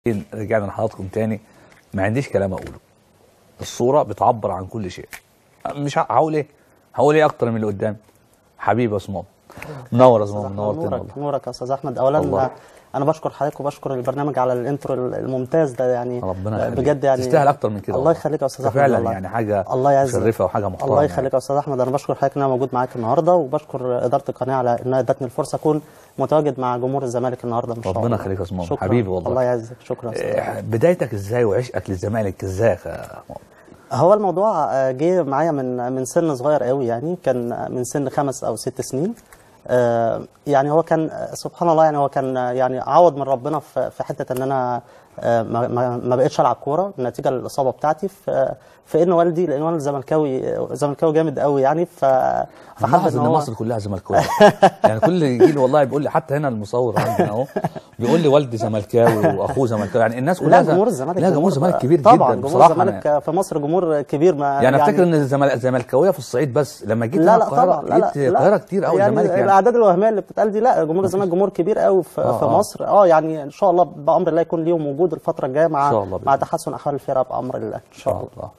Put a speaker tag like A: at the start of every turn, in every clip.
A: رجعنا لحضراتكم تاني ما عنديش كلام اقوله الصوره بتعبر عن كل شيء مش ه- هقول ايه هقول ايه اكتر من اللي قدامي حبيبي يا عثمان منور يا عثمان منورتنا
B: نورك
A: والله
B: نورك يا استاذ احمد اولا
A: الله.
B: انا بشكر حضرتك وبشكر البرنامج على الانترو الممتاز ده يعني
A: ربنا يخليك
B: بجد يعني
A: تستاهل اكتر من كده
B: الله
A: والله.
B: يخليك يا استاذ
A: أنت
B: احمد
A: فعلا
B: والله.
A: يعني حاجه
B: الله يعزك
A: مشرفه وحاجه محترمه
B: الله يخليك يا استاذ احمد انا بشكر حضرتك ان انا موجود معاك النهارده وبشكر اداره القناه على انها ادتني الفرصه اكون متواجد مع جمهور الزمالك النهارده ان شاء الله
A: ربنا يخليك يا عثمان.
B: شكراً.
A: حبيبي والله.
B: الله يعزك شكرا يا أستاذ أحمد.
A: إيه، بدايتك ازاي وعشقك للزمالك ازاي يا أخ-
B: هو الموضوع آه، جه معايا من من سن صغير قوي يعني كان من سن خمس او ست سنين آه، يعني هو كان آه، سبحان الله يعني هو كان آه، يعني عوض من ربنا في في حته ان انا آه، ما ما ما بقتش العب كوره نتيجه للاصابه بتاعتي في في ان والدي لان والدي زملكاوي زملكاوي جامد قوي يعني ف فحب
A: ملاحظ
B: ان
A: ان
B: هو
A: مصر كلها زملكاويه يعني كل جيل والله بيقول لي حتى هنا المصور عندنا اهو بيقول لي والدي زملكاوي واخوه زملكاوي يعني الناس كلها
B: لا جمهور الزمالك
A: لا جمهور الزمالك كبير
B: طبعا
A: جدا
B: جمهور
A: بصراحه
B: الزمالك
A: أنا
B: في مصر جمهور كبير ما
A: يعني افتكر ان الزمالك الزملكاويه في الصعيد بس لما جيت
B: لا
A: هنا
B: لا
A: القاهره
B: طبعا لا لا
A: لقيت القاهره كتير قوي
B: يعني
A: الزمالك يعني
B: الاعداد الوهميه اللي بتتقال دي لا جمهور الزمالك جمهور كبير قوي في,
A: آه،
B: في
A: آه.
B: مصر اه يعني ان شاء الله بامر الله يكون ليهم وجود الفتره الجايه
A: إن
B: مع
A: شاء الله بإذن
B: مع
A: الله.
B: تحسن احوال الفرقه بامر الله ان شاء الله
A: الله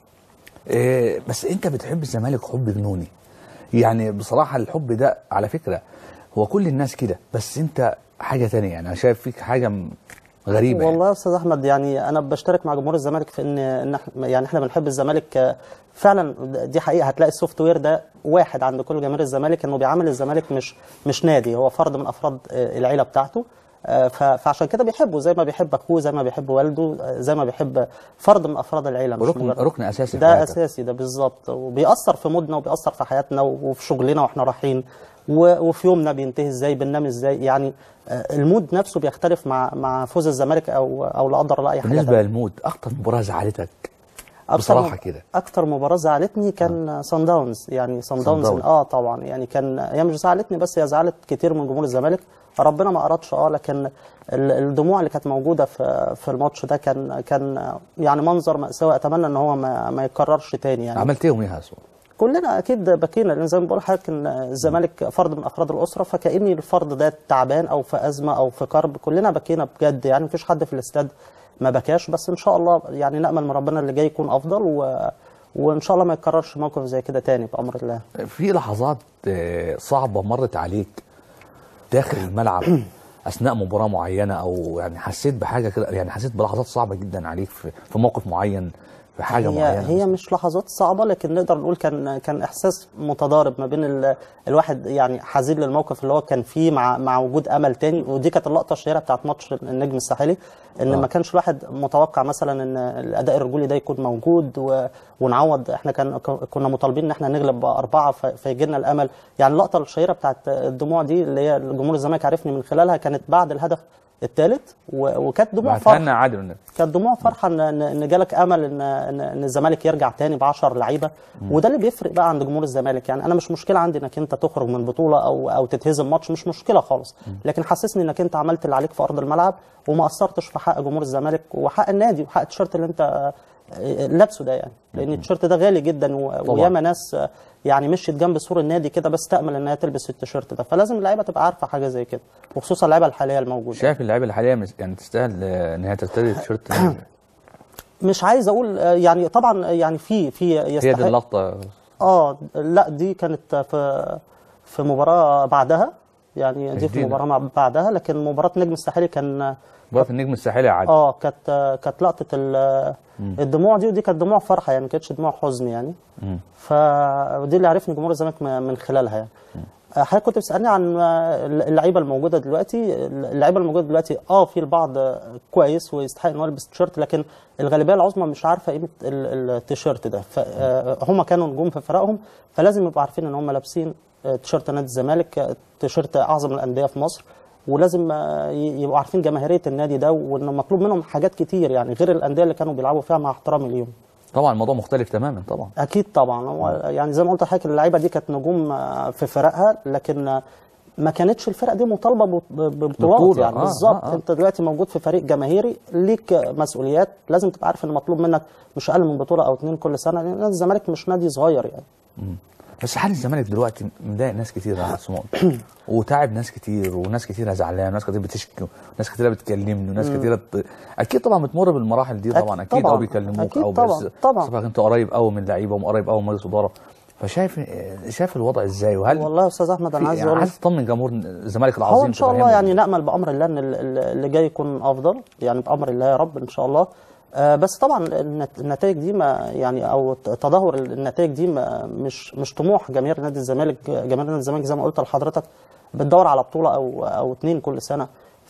A: إيه بس انت بتحب الزمالك حب جنوني يعني بصراحه الحب ده على فكره هو كل الناس كده بس انت حاجه تانية يعني انا شايف فيك حاجه م- غريبه يعني.
B: والله يا استاذ احمد يعني انا بشترك مع جمهور الزمالك في ان ان إحنا- يعني احنا بنحب الزمالك آه، فعلا دي حقيقه هتلاقي السوفت وير ده واحد عند كل جماهير الزمالك انه بيعامل الزمالك مش مش نادي هو فرد من افراد آه، العيله بتاعته آه، ف- فعشان كده بيحبه زي ما بيحب اخوه زي ما بيحب والده آه، زي ما بيحب فرد من افراد العيله مش
A: ركن
B: مجرد
A: ركن اساسي في
B: ده
A: حياتك.
B: اساسي ده بالظبط وبيأثر في مودنا وبيأثر في حياتنا وفي شغلنا واحنا رايحين و- وفي يومنا بينتهي ازاي بننام ازاي يعني آه، المود نفسه بيختلف مع مع فوز الزمالك او او لا قدر الله اي حاجه
A: بالنسبه
B: تانية.
A: للمود اكتر مباراه زعلتك
B: أكتر
A: بصراحة
B: مب-
A: كده.
B: اكتر مباراه زعلتني كان سان داونز يعني سان داونز
A: داونز.
B: اه طبعا يعني كان هي مش زعلتني بس هي زعلت كتير من جمهور الزمالك ربنا ما ارادش اه لكن ال- الدموع اللي كانت موجوده في في الماتش ده كان كان يعني منظر مأساوي اتمنى ان هو ما, ما يتكررش تاني يعني
A: عملت ايه يوميها يا سو
B: كلنا اكيد بكينا لان زي ما بقول لحضرتك ان الزمالك فرد من افراد الاسره فكاني الفرد ده تعبان او في ازمه او في كرب كلنا بكينا بجد يعني مفيش حد في الاستاد ما بكاش بس ان شاء الله يعني نامل من ربنا اللي جاي يكون افضل و... وان شاء الله ما يتكررش موقف زي كده تاني بامر الله
A: في لحظات آه، صعبه مرت عليك داخل الملعب اثناء مباراه معينه او يعني حسيت بحاجه كده يعني حسيت بلحظات صعبه جدا عليك في, في موقف معين في حاجه
B: هي
A: معينه
B: هي مش لحظات صعبه لكن نقدر نقول كان كان احساس متضارب ما بين ال... الواحد يعني حزين للموقف اللي هو كان فيه مع مع وجود امل تاني ودي كانت اللقطه الشهيره بتاعت ماتش النجم الساحلي ان
A: آه.
B: ما كانش الواحد متوقع مثلا ان الاداء الرجولي ده يكون موجود و... ونعوض احنا كان كنا مطالبين ان احنا نغلب باربعه ف... فيجي لنا الامل يعني اللقطه الشهيره بتاعت الدموع دي اللي هي جمهور الزمالك عرفني من خلالها كانت بعد الهدف الثالث و... وكانت دموع فرح
A: بعتها عادل والنبي.
B: كانت دموع فرحه ان ان إن جالك امل ان ان, إن الزمالك يرجع تاني ب 10 لعيبه وده اللي بيفرق بقى عند جمهور الزمالك يعني انا مش مشكله عندي انك انت تخرج من بطوله او او تتهزم ماتش مش مشكله خالص لكن حسسني انك انت عملت اللي عليك في ارض الملعب وما قصرتش في حق جمهور الزمالك وحق النادي وحق التيشيرت اللي انت آه، لابسه ده يعني لان التيشيرت ده غالي جدا و- وياما ناس آه، يعني مشيت جنب سور النادي كده بس تامل انها تلبس التيشيرت ده فلازم اللعيبه تبقى عارفه حاجه زي كده وخصوصا اللعيبه الحاليه الموجوده
A: شايف اللعيبه الحاليه مس- يعني تستاهل آه، ان هي ترتدي تيشيرت
B: مش عايز اقول آه، يعني طبعا يعني في في
A: هي دي
B: يستحق
A: اللقطه
B: اه لا دي كانت في في مباراه بعدها يعني دي في
A: جديدة.
B: مباراه مع- بعدها لكن مباراه نجم الساحلي كان
A: بقى في النجم الساحلي عادل
B: اه كانت كانت لقطه ال- الدموع دي ودي كانت دموع فرحه يعني ما كانتش دموع حزن يعني فدي اللي عرفني جمهور الزمالك م- من خلالها يعني آه، حضرتك كنت بتسالني عن آه، اللعيبه الموجوده دلوقتي اللعيبه الموجوده دلوقتي اه في البعض آه، كويس ويستحق ان هو يلبس تيشيرت لكن الغالبيه العظمى مش عارفه قيمه ال- التيشيرت ده فهم كانوا نجوم في فرقهم فلازم يبقوا عارفين ان هم لابسين آه، تيشيرت نادي الزمالك آه، تيشيرت اعظم الانديه في مصر ولازم آه، ي- يبقوا عارفين جماهيريه النادي ده وان مطلوب منهم حاجات كتير يعني غير الانديه اللي كانوا بيلعبوا فيها مع احترامي ليهم
A: طبعا الموضوع مختلف تماما طبعا
B: اكيد طبعا هو يعني زي ما قلت لحضرتك اللعيبه دي كانت نجوم آه، في فرقها لكن آه، ما كانتش الفرق دي مطالبه ب- ب- ببطولات
A: ببطولة،
B: يعني
A: آه،
B: بالظبط
A: آه، آه.
B: انت دلوقتي موجود في فريق جماهيري ليك مسؤوليات لازم تبقى عارف ان مطلوب منك مش اقل من بطوله او اتنين كل سنه لان نادي الزمالك مش نادي صغير يعني
A: بس حال الزمالك دلوقتي مضايق ناس كتير يا سمون وتعب ناس كتير وناس كتير زعلانه وناس كتير بتشكي وناس كتير بتكلمني وناس كتير بت... اكيد طبعا بتمر بالمراحل دي
B: أكيد
A: طبعا اكيد
B: طبعاً.
A: او بيكلموك
B: أكيد
A: او
B: طبعاً.
A: بس
B: طبعاً.
A: صبحك انت قريب قوي من لعيبه وقريب قوي من مجلس اداره فشايف شايف الوضع ازاي وهل
B: والله يا استاذ احمد انا
A: في-
B: عايز
A: يعني
B: اقول
A: عايز تطمن جمهور الزمالك العظيم
B: هو ان شاء الله
A: تفهمه.
B: يعني نامل بامر الله ان ال- ال- اللي جاي يكون افضل يعني بامر الله يا رب ان شاء الله آه، بس طبعا النت- النتائج دي ما يعني او ت- تدهور النتائج دي ما مش مش طموح جماهير نادي الزمالك جماهير نادي الزمالك زي ما قلت لحضرتك بتدور على بطوله او او اتنين كل سنه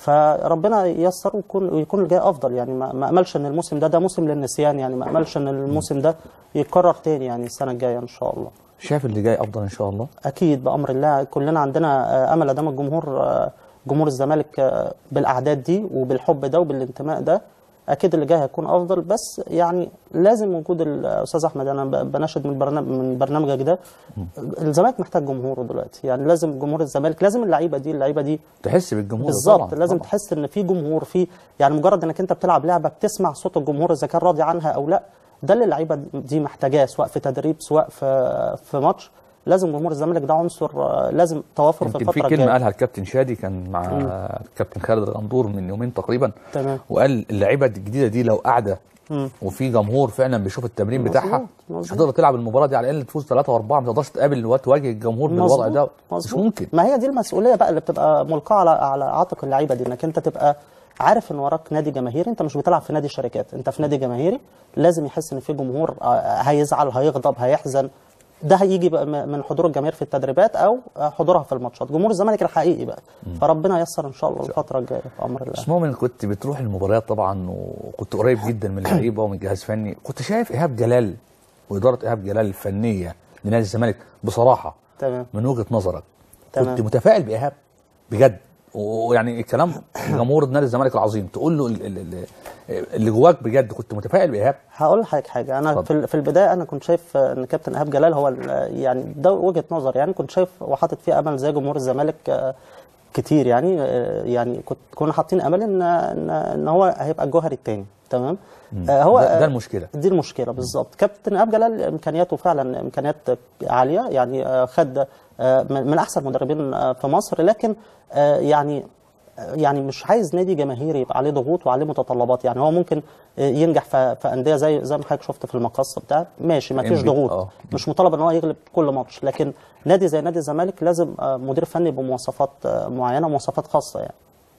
B: فربنا ييسر ويكون ويكون الجاي افضل يعني ما ما املش ان الموسم ده ده موسم للنسيان يعني ما املش ان الموسم ده يتكرر تاني يعني السنه الجايه ان شاء الله
A: شايف اللي جاي افضل ان شاء الله
B: اكيد بامر الله كلنا عندنا آه، امل ادام الجمهور آه، جمهور الزمالك آه، بالاعداد دي وبالحب ده وبالانتماء ده اكيد اللي جاي هيكون افضل بس يعني لازم وجود الاستاذ احمد انا ب- بناشد من برنامج من برنامجك ده الزمالك محتاج جمهوره دلوقتي يعني لازم جمهور الزمالك لازم اللعيبه دي اللعيبه دي
A: تحس بالجمهور
B: بالظبط
A: طبعاً،
B: لازم
A: طبعاً.
B: تحس ان في جمهور في يعني مجرد انك انت بتلعب لعبه بتسمع صوت الجمهور اذا كان راضي عنها او لا ده اللي اللعيبه دي محتاجاه سواء في تدريب سواء في في ماتش لازم جمهور الزمالك ده عنصر آه، لازم توافر في
A: يمكن في
B: الفتره
A: كلمه
B: الجايه
A: قالها الكابتن شادي كان مع الكابتن خالد الغندور من يومين تقريبا
B: تمام.
A: وقال اللعيبه الجديده دي لو قاعده وفي جمهور فعلا بيشوف التمرين بتاعها
B: مظبوط،
A: مش
B: مظبوط.
A: هتقدر تلعب المباراه دي على الاقل تفوز ثلاثه واربعه ما تقدرش تقابل وتواجه الجمهور بالوضع ده مش
B: مظبوط.
A: ممكن
B: ما هي دي المسؤوليه بقى اللي بتبقى ملقاه على على عاتق اللعيبه دي انك انت تبقى عارف ان وراك نادي جماهيري انت مش بتلعب في نادي شركات انت في نادي جماهيري لازم يحس ان في جمهور آه، هيزعل هيغضب هيحزن ده هيجي بقى م- من حضور الجماهير في التدريبات او آه، حضورها في الماتشات جمهور الزمالك الحقيقي بقى فربنا ييسر ان شاء الله الفتره الجايه في امر الله
A: بس مؤمن كنت بتروح المباريات طبعا وكنت قريب جدا من اللعيبه ومن الجهاز الفني كنت شايف ايهاب جلال واداره ايهاب جلال الفنيه لنادي الزمالك بصراحه
B: تمام
A: من وجهه نظرك
B: تمام.
A: كنت متفائل بايهاب بجد ويعني الكلام جمهور نادي الزمالك العظيم تقول له ال- ال- ال- اللي جواك بجد كنت متفائل بايهاب
B: هقول لحضرتك حاجه انا
A: اتفضل.
B: في ال- في البدايه انا كنت شايف آه، ان كابتن ايهاب جلال هو ال- يعني ده وجهه نظر يعني كنت شايف وحاطط فيه امل زي جمهور الزمالك آه، كتير يعني آه، يعني كنت كنا حاطين امل ان ان ان هو هيبقى الجوهري الثاني تمام آه، هو
A: ده, ده
B: آه،
A: المشكله
B: دي المشكله بالظبط كابتن ايهاب جلال امكانياته فعلا امكانيات عاليه يعني آه، خد آه، من من احسن المدربين آه، في مصر لكن آه، يعني يعني مش عايز نادي جماهيري يبقى عليه ضغوط وعليه متطلبات يعني هو ممكن آه، ينجح في في انديه زي زي ما حضرتك شفت في المقص بتاع ماشي ما فيش
A: NBA
B: ضغوط
A: آه.
B: مش مطالب ان هو يغلب كل ماتش لكن نادي زي نادي الزمالك لازم آه، مدير فني بمواصفات آه، معينه مواصفات خاصه يعني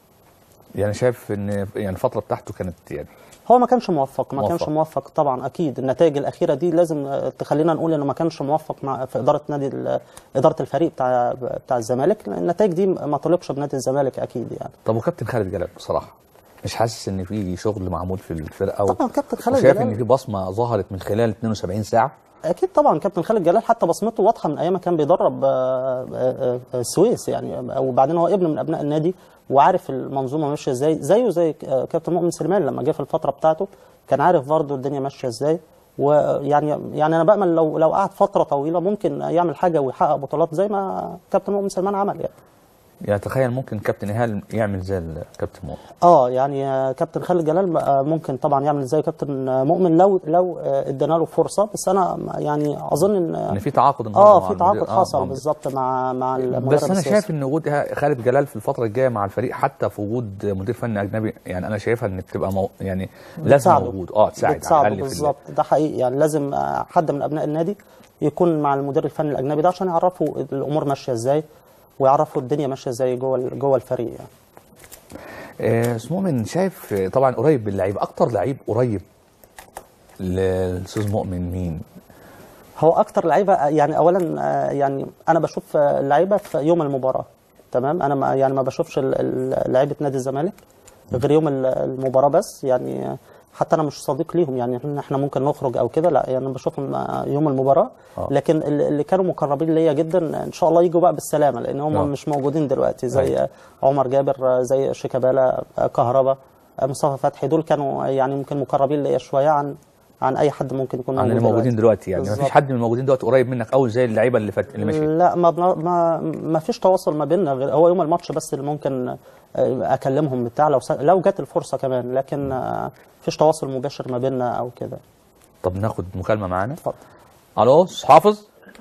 A: يعني شايف ان يعني الفتره بتاعته كانت يعني
B: هو ما كانش موفق ما
A: موفق.
B: كانش موفق طبعا اكيد النتائج الاخيره دي لازم آه، تخلينا نقول انه ما كانش موفق مع في اداره نادي ال- اداره الفريق بتاع بتاع الزمالك النتائج دي ما طلقش بنادي الزمالك اكيد يعني
A: طب وكابتن خالد جلال بصراحه مش حاسس ان في شغل معمول في الفرقه
B: طبعاً كابتن خالد
A: وشايف
B: جلال-
A: ان في بصمه ظهرت من خلال 72 ساعه
B: اكيد طبعا كابتن خالد جلال حتى بصمته واضحه من ايام ما كان بيدرب آه، آه، آه، السويس يعني وبعدين هو ابن من ابناء النادي وعارف المنظومه ماشيه ازاي زيه زي آه، كابتن مؤمن سليمان لما جه في الفتره بتاعته كان عارف برضه الدنيا ماشيه ازاي ويعني يعني انا بامل لو لو قعد فتره طويله ممكن يعمل حاجه ويحقق بطولات زي ما كابتن مؤمن سليمان عمل يعني
A: يعني تخيل ممكن كابتن ايهاب يعمل زي الكابتن مؤمن
B: اه يعني آه، كابتن خالد جلال آه، ممكن طبعا يعمل زي كابتن آه، مؤمن لو لو آه، ادينا له فرصه بس انا يعني اظن ان
A: ان في تعاقد النهارده
B: اه
A: مع
B: في
A: المدير-
B: تعاقد
A: آه،
B: حصل
A: مع-
B: بالظبط مع مع المدرب
A: بس انا
B: السياسي.
A: شايف ان وجود خالد جلال في الفتره الجايه مع الفريق حتى في وجود مدير فني اجنبي يعني انا شايفها ان بتبقى مو يعني لازم
B: بتساعده.
A: موجود اه تساعد على
B: بتساعده
A: الاقل في ال-
B: بالظبط ده حقيقي يعني لازم آه، حد من ابناء النادي يكون مع المدير الفني الاجنبي ده عشان يعرفوا الامور ماشيه ازاي ويعرفوا الدنيا ماشيه ازاي جوه ال- جوه الفريق يعني
A: آه، اسمه مؤمن شايف آه، طبعا قريب باللعيب اكتر لعيب قريب للاستاذ مؤمن مين؟
B: هو اكتر لعيبه يعني اولا آه، يعني انا بشوف آه، اللعيبه في يوم المباراه تمام انا ما يعني ما بشوفش ال- ال- لعيبه نادي الزمالك غير يوم ال- المباراه بس يعني آه، حتى انا مش صديق ليهم يعني إحنا- احنا ممكن نخرج او كده لا يعني أنا بشوفهم آه، يوم المباراه
A: آه.
B: لكن ال- اللي كانوا مقربين ليا جدا ان شاء الله يجوا بقى بالسلامه لان هم
A: آه.
B: مش موجودين دلوقتي زي
A: أيوة.
B: آه، عمر جابر آه، زي شيكابالا آه، كهربا آه، مصطفى فتحي دول كانوا يعني ممكن مقربين ليا شويه عن عن اي حد ممكن يكون
A: عن اللي
B: موجود
A: موجودين دلوقتي يعني ما فيش
B: بالظبط.
A: حد من الموجودين دلوقتي قريب منك قوي زي اللعيبه اللي فات اللي مشيت
B: لا ما بنا- ما ما فيش تواصل ما بيننا غير هو يوم الماتش بس اللي ممكن آه، اكلمهم بتاع لو س- لو جت الفرصه كمان لكن آه، فيش تواصل مباشر ما بيننا او كده
A: طب ناخد مكالمه معانا
B: اتفضل
A: الو أستاذ حافظ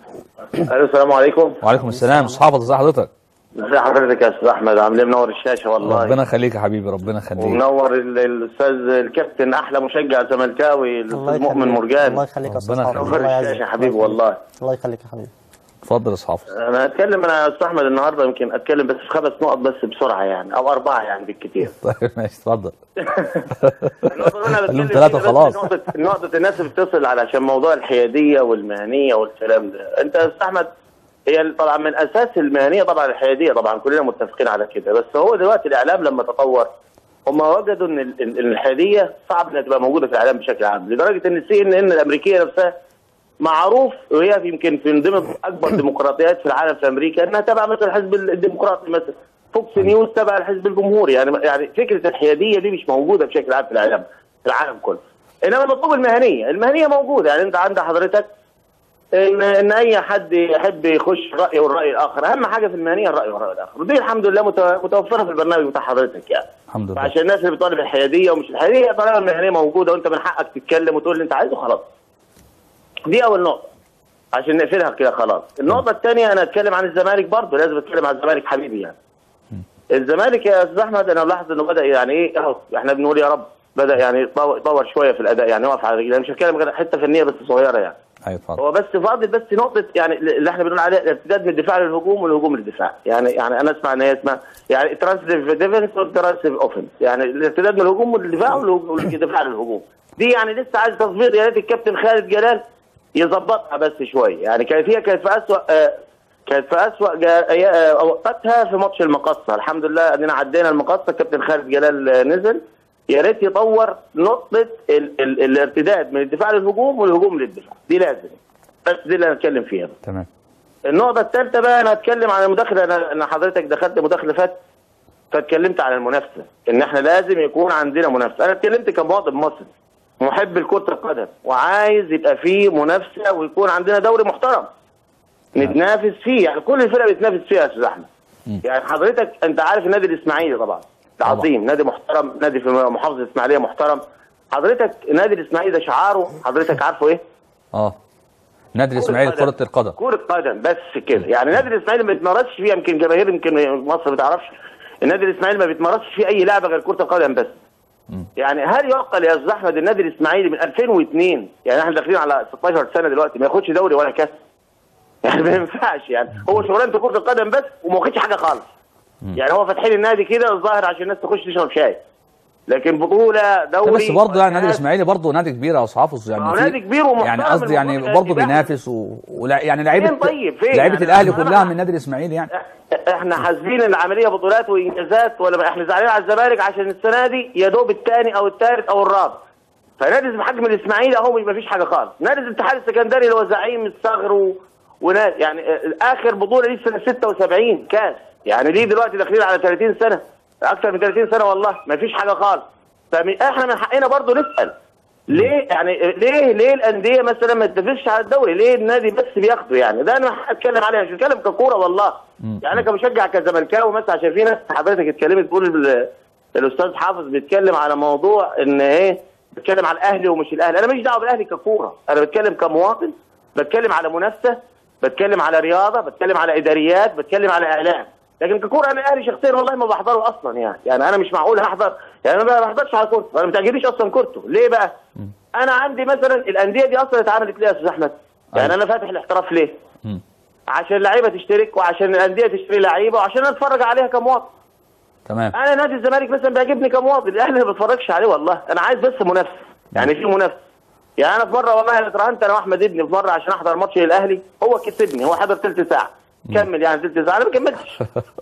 C: الو السلام عليكم
A: وعليكم السلام اصحابك ازي حضرتك
C: ازي حضرتك يا استاذ احمد عامل ايه منور الشاشه والله
A: ربنا يخليك يا حبيبي ربنا يخليك
C: ومنور ال- الاستاذ الكابتن احلى مشجع زملكاوي
B: الله
C: الاستاذ مؤمن
B: يخليك
C: مرجان
B: الله يخليك يا استاذ
A: ربنا
B: حافظ
A: يخليك.
C: منور
B: الله
C: الشاشه
B: يعزك
C: يا حبيبي والله
B: الله يخليك يا حبيبي
A: اتفضل يا استاذ حافظ
C: انا هتكلم انا يا استاذ احمد النهارده يمكن اتكلم بس في خمس نقط بس بسرعه يعني او اربعه يعني بالكتير
A: طيب ماشي اتفضل
C: النقطة اللي أنا
A: خليهم
C: بتكلم
A: ثلاثة
C: فيها بس
A: خلاص.
C: نقطة نقطة الناس بتتصل علشان موضوع الحيادية والمهنية والكلام ده، أنت يا أستاذ أحمد هي طبعا من أساس المهنية طبعا الحيادية طبعا كلنا متفقين على كده، بس هو دلوقتي الإعلام لما تطور هم وجدوا إن ال- ال- الحيادية صعب إنها تبقى موجودة في الإعلام بشكل عام، لدرجة إن السي إن إن الأمريكية نفسها معروف وهي يمكن في من ضمن اكبر ديمقراطيات في العالم في امريكا انها تبع مثلا الحزب الديمقراطي مثلا فوكس نيوز تبع الحزب الجمهوري يعني يعني فكره الحياديه دي مش موجوده بشكل عام في الاعلام في العالم كله انما المطلوب المهنيه المهنيه موجوده يعني انت عند حضرتك ان ان اي حد يحب يخش راي والراي الاخر اهم حاجه في المهنيه الراي والراي الاخر ودي الحمد لله متو- متوفره في البرنامج بتاع حضرتك يعني
A: الحمد لله
C: فعشان الناس اللي بتطالب الحياديه ومش الحياديه طالما المهنيه موجوده وانت من حقك تتكلم وتقول اللي انت عايزه خلاص دي اول نقطه عشان نقفلها كده خلاص النقطه الثانيه انا اتكلم عن الزمالك برضه لازم اتكلم عن الزمالك حبيبي يعني الزمالك يا استاذ احمد انا ملاحظ انه بدا يعني ايه اهو احنا بنقول يا رب بدا يعني يتطور يتطور شويه في الاداء يعني واقف على رجليه مش هتكلم غير حته فنيه بس صغيره يعني
A: ايوه اتفضل
C: هو بس فاضل بس نقطه يعني اللي احنا بنقول عليها الارتداد من الدفاع للهجوم والهجوم للدفاع يعني يعني انا اسمع ان هي اسمها يعني ترانسيف ديفنس وترانسيف اوفنس يعني الارتداد من الهجوم والدفاع والهجوم- والدفاع للهجوم دي يعني لسه عايز تظبيط يا ريت الكابتن خالد جلال يظبطها بس شويه يعني كانت هي كانت في اسوء آه كانت في اسوء جا- آه، اوقاتها في ماتش المقصه الحمد لله اننا عدينا المقصه الكابتن خالد جلال آه، نزل يا ريت يطور نقطه ال ال الارتداد من الدفاع للهجوم والهجوم للدفاع دي لازم بس دي اللي انا اتكلم فيها
A: تمام
C: النقطة الثالثة بقى أنا أتكلم عن المداخلة أنا أنا حضرتك دخلت مداخلة فات فاتكلمت عن المنافسة إن إحنا لازم يكون عندنا منافسة أنا اتكلمت كمواطن مصري محب لكرة القدم وعايز يبقى فيه منافسة ويكون عندنا دوري محترم نتنافس فيه يعني كل الفرق بتنافس فيها يا أستاذ أحمد يعني حضرتك أنت عارف النادي الإسماعيلي طبعا ده
A: طبعا.
C: عظيم نادي محترم نادي في محافظة الإسماعيلية محترم حضرتك نادي الإسماعيلي ده شعاره حضرتك عارفه إيه؟
A: اه نادي الاسماعيلي كرة القدم
C: كرة قدم بس كده يعني نادي الاسماعيلي ما بيتمرسش فيه يمكن جماهير يمكن مصر ما تعرفش النادي الاسماعيلي ما بيتمرسش فيه اي لعبه غير كرة القدم بس يعني هل يعقل يا استاذ احمد النادي الاسماعيلي من 2002 يعني احنا داخلين على 16 سنه دلوقتي ما ياخدش دوري ولا كاس يعني ما ينفعش يعني هو شغلانته كرة القدم بس وما واخدش حاجه خالص يعني هو فاتحين النادي كده الظاهر عشان الناس تخش تشرب شاي لكن بطوله
A: لا
C: دوري
A: بس برضه يعني النادي
C: وكاس.
A: الاسماعيلي برضه نادي كبير يا استاذ حافظ يعني
C: ما هو
A: في-
C: نادي كبير ومحترم
A: يعني قصدي يعني
C: الموضوع
A: برضه
C: يبقى-
A: بينافس و... ولا يعني لعيبه
C: فين طيب؟ فين؟
A: لعيبه
C: يعني
A: الاهلي
C: أنا-
A: كلها من النادي الاسماعيلي يعني
C: احنا حاسبين العمليه بطولات وانجازات ولا احنا زعلانين على الزمالك عشان السنه دي يا دوب الثاني او الثالث او الرابع فنادي بحجم الاسماعيلي اهو ما فيش حاجه خالص نادي الاتحاد السكندري اللي هو زعيم الثغر و... ونادي يعني اه، اخر بطوله ليه سنه 76 كاس يعني ليه دلوقتي داخلين على 30 سنه اكثر من 30 سنه والله ما فيش حاجه خالص فاحنا من حقنا برضو نسال ليه يعني ليه ليه الانديه مثلا ما تنافسش على الدوري ليه النادي بس بياخده يعني ده انا اتكلم عليها مش بتكلم ككوره والله يعني انا كمشجع كزملكاوي مثلا عشان في ناس حضرتك اتكلمت تقول ال- الاستاذ حافظ بيتكلم على موضوع ان ايه بيتكلم على الاهلي ومش الاهلي انا ماليش دعوه بالاهلي ككوره انا بتكلم كمواطن بتكلم على منافسه بتكلم على رياضه بتكلم على اداريات بتكلم على اعلام لكن ككوره انا الاهلي شخصيا والله ما بحضره اصلا يعني يعني انا مش معقول هحضر يعني انا ما بحضرش على كورته انا ما بتعجبنيش اصلا كورته ليه بقى انا عندي مثلا الانديه دي اصلا اتعملت ليه يا استاذ احمد يعني انا فاتح الاحتراف ليه
A: مم.
C: عشان اللعيبه تشترك وعشان الانديه تشتري لعيبه وعشان انا اتفرج عليها كمواطن
A: تمام
C: انا نادي الزمالك مثلا بيعجبني كمواطن الاهلي ما بتفرجش عليه والله انا عايز بس منافسه يعني في منافسه يعني انا في مره والله انا اترهنت انا واحمد ابني في مره عشان احضر ماتش للاهلي هو كسبني هو حضر ثلث ساعه كمل يعني ثلث ساعه انا ما كملتش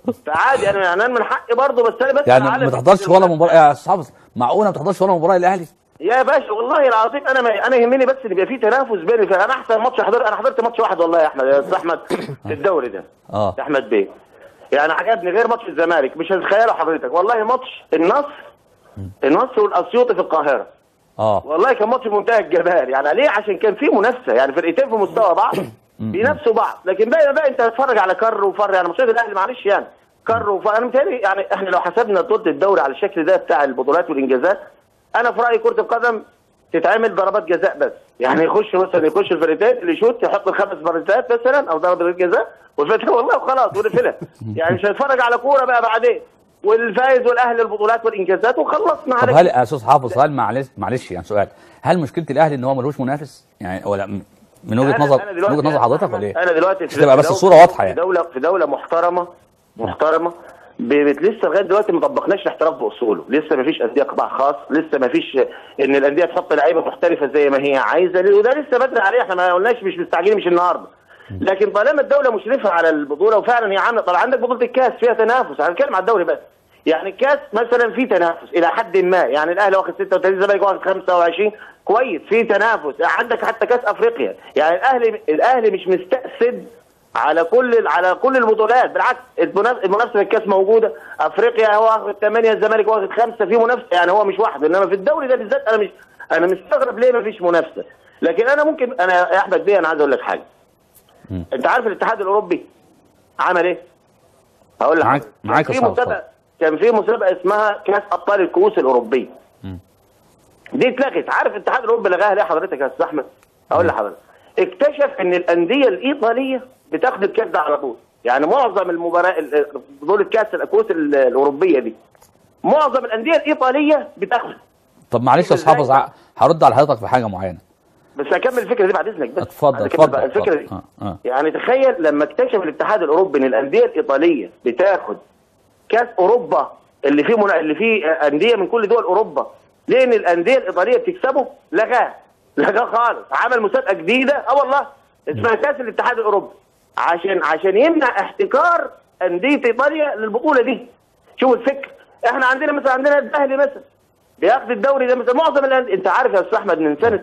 C: فعادي انا يعني انا من حقي برضه بس انا بس
A: يعني
C: أعلم
A: ما تحضرش ولا مباراه يا استاذ حافظ معقوله ما تحضرش ولا مباراه الاهلي
C: يا باشا والله العظيم انا ما انا يهمني بس ان يبقى في تنافس بيني في انا احسن ماتش حضرت انا حضرت ماتش واحد والله يا احمد يا استاذ احمد في الدوري ده
A: اه
C: يا احمد بيه يعني عجبني غير ماتش الزمالك مش هتخيله حضرتك والله ماتش النصر النصر والاسيوطي في القاهره
A: اه
C: والله كان ماتش منتهى الجمال يعني ليه عشان كان في منافسه يعني فرقتين في مستوى بعض بينافسوا بعض لكن بقى بقى انت هتتفرج على كر وفر يعني ماتشات الاهلي معلش يعني كر وفر انا متهيألي يعني احنا لو حسبنا بطوله الدوري على الشكل ده بتاع البطولات والانجازات انا في رايي كره القدم تتعمل ضربات جزاء بس يعني يخش مثلا يخش الفريقين اللي يشوت يحط الخمس فريقات مثلا او ضربه جزاء والفتح والله وخلاص ونقفلها يعني مش هنتفرج على كوره بقى بعدين والفايز والاهلي البطولات والانجازات وخلصنا
A: طب
C: على
A: هل
C: كده.
A: يا استاذ حافظ هل معلش معلش يعني سؤال هل مشكله الاهلي ان هو ملوش منافس يعني ولا م- من وجهه
C: أنا-
A: نظر
C: أنا
A: من
C: دلوقتي
A: وجهه نظر
C: يا
A: حضرتك
C: أحمد،
A: ولا ايه؟
C: انا دلوقتي
A: عشان تبقى بس
C: دولة-
A: الصوره واضحه
C: في
A: يعني
C: دوله في دوله محترمه محترمه ب- بت- لسه لغايه دلوقتي ما طبقناش الاحتراف باصوله، لسه ما فيش انديه قطاع خاص، لسه ما فيش ان الانديه تحط لعيبه محترفه زي ما هي عايزه وده لسه بدري عليه احنا ما قلناش مش مستعجلين مش النهارده. لكن طالما الدوله مشرفه على البطوله وفعلا هي عامله طبعا عندك بطوله الكاس فيها تنافس، انا بتكلم على الدوري بس. يعني الكاس مثلا في تنافس الى حد ما، يعني الاهلي واخد 36 الزمالك واخد 25 كويس في تنافس، عندك حتى كاس افريقيا، يعني الاهلي الاهلي مش مستأسد على كل على كل البطولات بالعكس المنافسه المنافسه في الكاس موجوده افريقيا هو واخد 8 الزمالك واخد خمسه في منافسه يعني هو مش واحد انما في الدوري ده بالذات انا مش انا مستغرب ليه ما فيش منافسه لكن انا ممكن انا يا احمد بيه انا عايز اقول لك حاجه انت عارف الاتحاد الاوروبي عمل ايه؟ هقول لك
A: معاك-
C: كان
A: معاك
C: في
A: يا أستاذ
C: مسابقه كان في مسابقه اسمها كاس ابطال الكؤوس الاوروبيه دي اتلغت عارف الاتحاد الاوروبي لغاها ليه حضرتك يا استاذ احمد؟ اقول لحضرتك اكتشف ان الانديه الايطاليه بتاخد الكاس ده على طول يعني معظم المباراه ال- بطوله كاس الكؤوس ال- الاوروبيه دي معظم الانديه الايطاليه بتاخد
A: طب معلش يا استاذ حافظ ع- هرد على حضرتك في حاجه معينه
C: بس هكمل الفكره دي بعد اذنك بس
A: اتفضل
C: عايز أكمل
A: اتفضل
C: بقى الفكره دي
A: اتفضل. آه، آه.
C: يعني تخيل لما اكتشف الاتحاد الاوروبي ان الانديه الايطاليه بتاخد كاس اوروبا اللي فيه منا... اللي فيه انديه من كل دول اوروبا لان الانديه الايطاليه بتكسبه لغاه لغاه خالص عمل مسابقه جديده اه والله اسمها كاس الاتحاد الاوروبي عشان عشان يمنع احتكار انديه ايطاليا للبطوله دي شوف الفكر احنا عندنا مثلا عندنا الاهلي مثلا بياخد الدوري ده مثلا معظم الأندية انت عارف يا استاذ احمد من سنه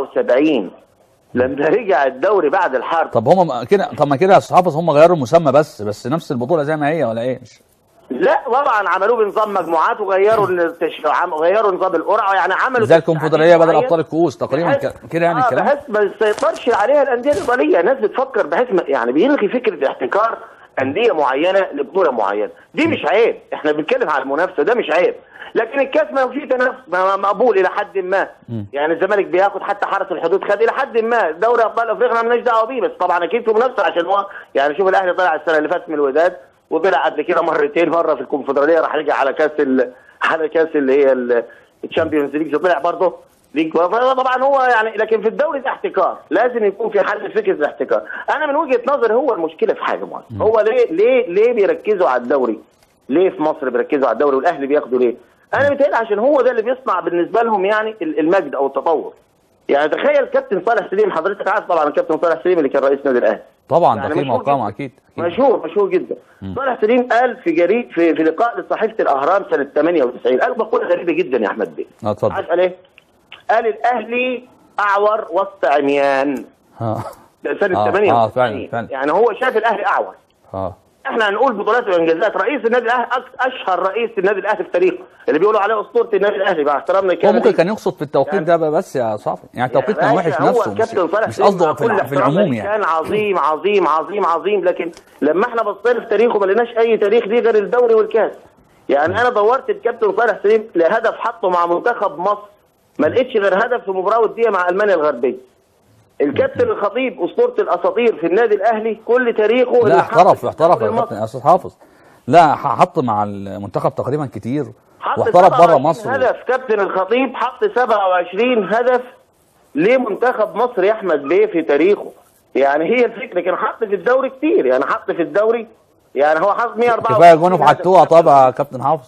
C: 74 لما رجع الدوري بعد الحرب
A: طب هم كده طب ما كده يا استاذ حافظ هم غيروا المسمى بس بس نفس البطوله زي ما هي ولا ايه؟ مش
C: لا طبعا عملوه بنظام مجموعات وغيروا التش... عم- غيروا نظام القرعه يعني عملوا
A: زي
C: تحديد
A: الكونفدراليه بدل
C: معين
A: ابطال الكؤوس تقريبا
C: بحيث-
A: ك- كده يعني
C: آه
A: الكلام
C: بحيث ما يسيطرش عليها الانديه الايطاليه ناس بتفكر بحيث ما يعني بيلغي فكره احتكار انديه معينه لبطوله معينه دي مش عيب احنا بنتكلم على المنافسه ده مش عيب لكن الكاس ما فيه تنافس ما- مقبول الى حد ما يعني الزمالك بياخد حتى حرس الحدود خد الى حد ما دوري ابطال افريقيا ما لناش دعوه بيه بس طبعا اكيد في منافسه عشان هو يعني شوف الاهلي طلع السنه اللي فاتت من الوداد وطلع قبل كده مرتين مره في الكونفدراليه راح رجع على كاس ال... على كاس اللي هي ال- الشامبيونز ليج طلع برضه ليج طبعا هو يعني لكن في الدوري ده احتكار لازم يكون في حل فكره الاحتكار انا من وجهه نظري هو المشكله في حاجه معينه هو ليه ليه ليه بيركزوا على الدوري ليه في مصر بيركزوا على الدوري والاهلي بياخدوا ليه انا متهيألي عشان هو ده اللي بيصنع بالنسبه لهم يعني ال- المجد او التطور يعني تخيل كابتن صالح سليم حضرتك عارف طبعا الكابتن صالح سليم اللي كان رئيس نادي الاهلي
A: طبعا
C: يعني
A: ده في
C: مشهور
A: موقعه
C: جداً.
A: اكيد أكيد.
C: مشهور مشهور جدا صالح سليم قال في جريد في, في لقاء لصحيفه الاهرام سنه 98 قال مقوله غريبه جدا يا احمد بيه
A: اه اتفضل
C: عارف قال ايه؟ قال الاهلي اعور وسط عميان
A: اه
C: ده سنه
A: آه،
C: 98
A: آه، فعلا، فعلا.
C: يعني هو شاف الاهلي اعور
A: اه
C: احنا هنقول بطولات وانجازات رئيس النادي الاهلي أك- اشهر رئيس النادي الاهلي في تاريخه اللي بيقولوا عليه اسطوره النادي الاهلي مع احترامنا
A: هو
C: الكامل
A: ممكن
C: ليه.
A: كان يقصد في التوقيت
C: يعني-
A: ده بس يا صافي يعني التوقيت كان
C: باشا،
A: وحش
C: هو
A: نفسه مش,
C: كابتن صالح
A: مش
C: سليم
A: قصده
C: مع
A: في,
C: كل
A: الع- في
C: احترامنا
A: العموم
C: ليه
A: يعني
C: كان عظيم عظيم عظيم عظيم لكن لما احنا بصينا في تاريخه ما لقيناش اي تاريخ ليه غير الدوري والكاس يعني انا دورت الكابتن صالح سليم لهدف حطه مع منتخب مصر ما لقيتش غير هدف في مباراه وديه مع المانيا الغربيه الكابتن الخطيب اسطوره الاساطير في النادي الاهلي كل تاريخه
A: لا
C: اللي حط
A: احترف
C: في
A: احترف
C: الدوري
A: يا
C: المصري.
A: كابتن يا استاذ حافظ لا ح- حط مع المنتخب تقريبا كتير
C: حط
A: واحترف بره
C: 27
A: مصر
C: هدف كابتن الخطيب حط 27 هدف لمنتخب مصر يا احمد بيه في تاريخه يعني هي الفكره كان حط في الدوري كتير يعني حط في الدوري يعني هو حط 104
A: كفايه جونه في عتوه طبعا يا كابتن حافظ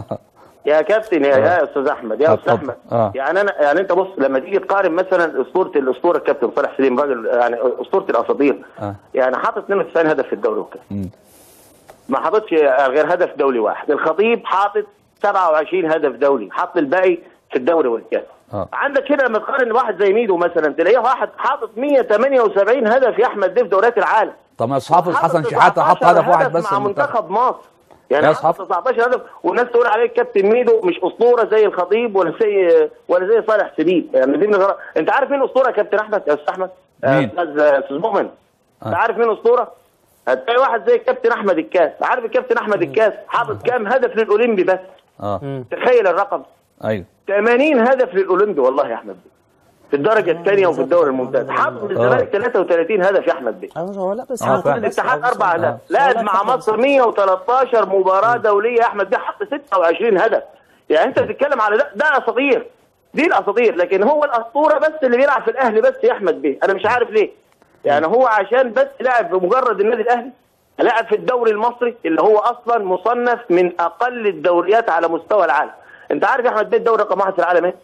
C: يا كابتن يا, يا استاذ احمد يا
A: آه،
C: استاذ
A: اتفضل.
C: احمد
A: آه.
C: يعني انا يعني انت بص لما تيجي تقارن مثلا اسطوره الاسطوره الكابتن صالح سليم راجل يعني اسطوره الاساطير
A: آه.
C: يعني حاطط 92 هدف في الدوري وكده
A: مم.
C: ما حاططش غير هدف دولي واحد الخطيب حاطط 27 هدف دولي حط الباقي في الدوري والكاس
A: آه.
C: عندك هنا لما تقارن واحد زي ميدو مثلا تلاقيه واحد حاطط 178 هدف يا احمد ده في دوريات العالم
A: طب يا استاذ حافظ
C: حاطط
A: حسن شحاته حط
C: 19
A: هدف واحد بس
C: مع
A: المنتخب.
C: منتخب مصر يعني
A: يا
C: حط
A: أصحاب.
C: 19 هدف والناس تقول عليه الكابتن ميدو مش اسطوره زي الخطيب ولا زي ولا زي صالح سليم يعني دي من الغرا- انت عارف مين اسطوره يا كابتن احمد يا استاذ احمد آه،
A: مين؟
C: استاذ استاذ مؤمن انت
A: آه.
C: عارف مين اسطوره هتلاقي واحد زي الكابتن احمد الكاس عارف الكابتن احمد الكاس حاطط كام هدف للاولمبي بس
A: اه
C: تخيل الرقم
A: ايوه
C: 80 هدف للاولمبي والله يا احمد في الدرجه الثانيه وفي الدوري الممتاز حط الزمالك 33 هدف يا احمد بيه
B: أيوة، هو لا بس
A: آه،
B: هو
A: فعلا.
B: بس-
C: الاتحاد
B: بس-
C: اربع
B: آه.
C: اهداف لعب
B: لا،
C: مع
B: لا،
C: مصر 113 مباراه دوليه يا احمد بيه حط 26 هدف يعني انت بتتكلم على ده ده اساطير دي الاساطير لكن هو الاسطوره بس اللي بيلعب في الاهلي بس يا احمد بيه انا مش عارف ليه يعني هو عشان بس لاعب بمجرد النادي الاهلي لاعب في الدوري المصري اللي هو اصلا مصنف من اقل الدوريات على مستوى العالم انت عارف يا احمد بيه الدوري رقم واحد في العالم ايه؟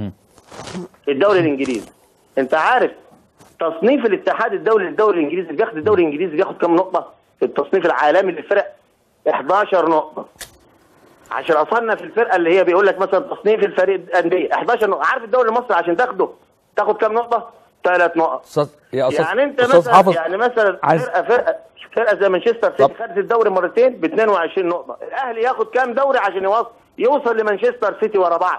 C: الدوري الانجليزي انت عارف تصنيف الاتحاد الدولي للدوري الانجليزي بياخد الدوري الانجليزي بياخد كام نقطه في التصنيف العالمي للفرق 11 نقطه عشان اصنف الفرقه اللي هي بيقول لك مثلا تصنيف الفريق الانديه 11 نقطه عارف الدوري المصري عشان تاخده تاخد كام نقطه ثلاث نقط
A: استاذ يا استاذ
C: يعني انت
A: استاذ
C: مثلا
A: حافظ
C: يعني مثلا
A: عايز-
C: فرقه فرقه فرقه زي مانشستر
A: طب.
C: سيتي خدت الدوري مرتين ب 22 نقطه الاهلي ياخد كام دوري عشان يوصل يوصل لمانشستر سيتي ورا بعض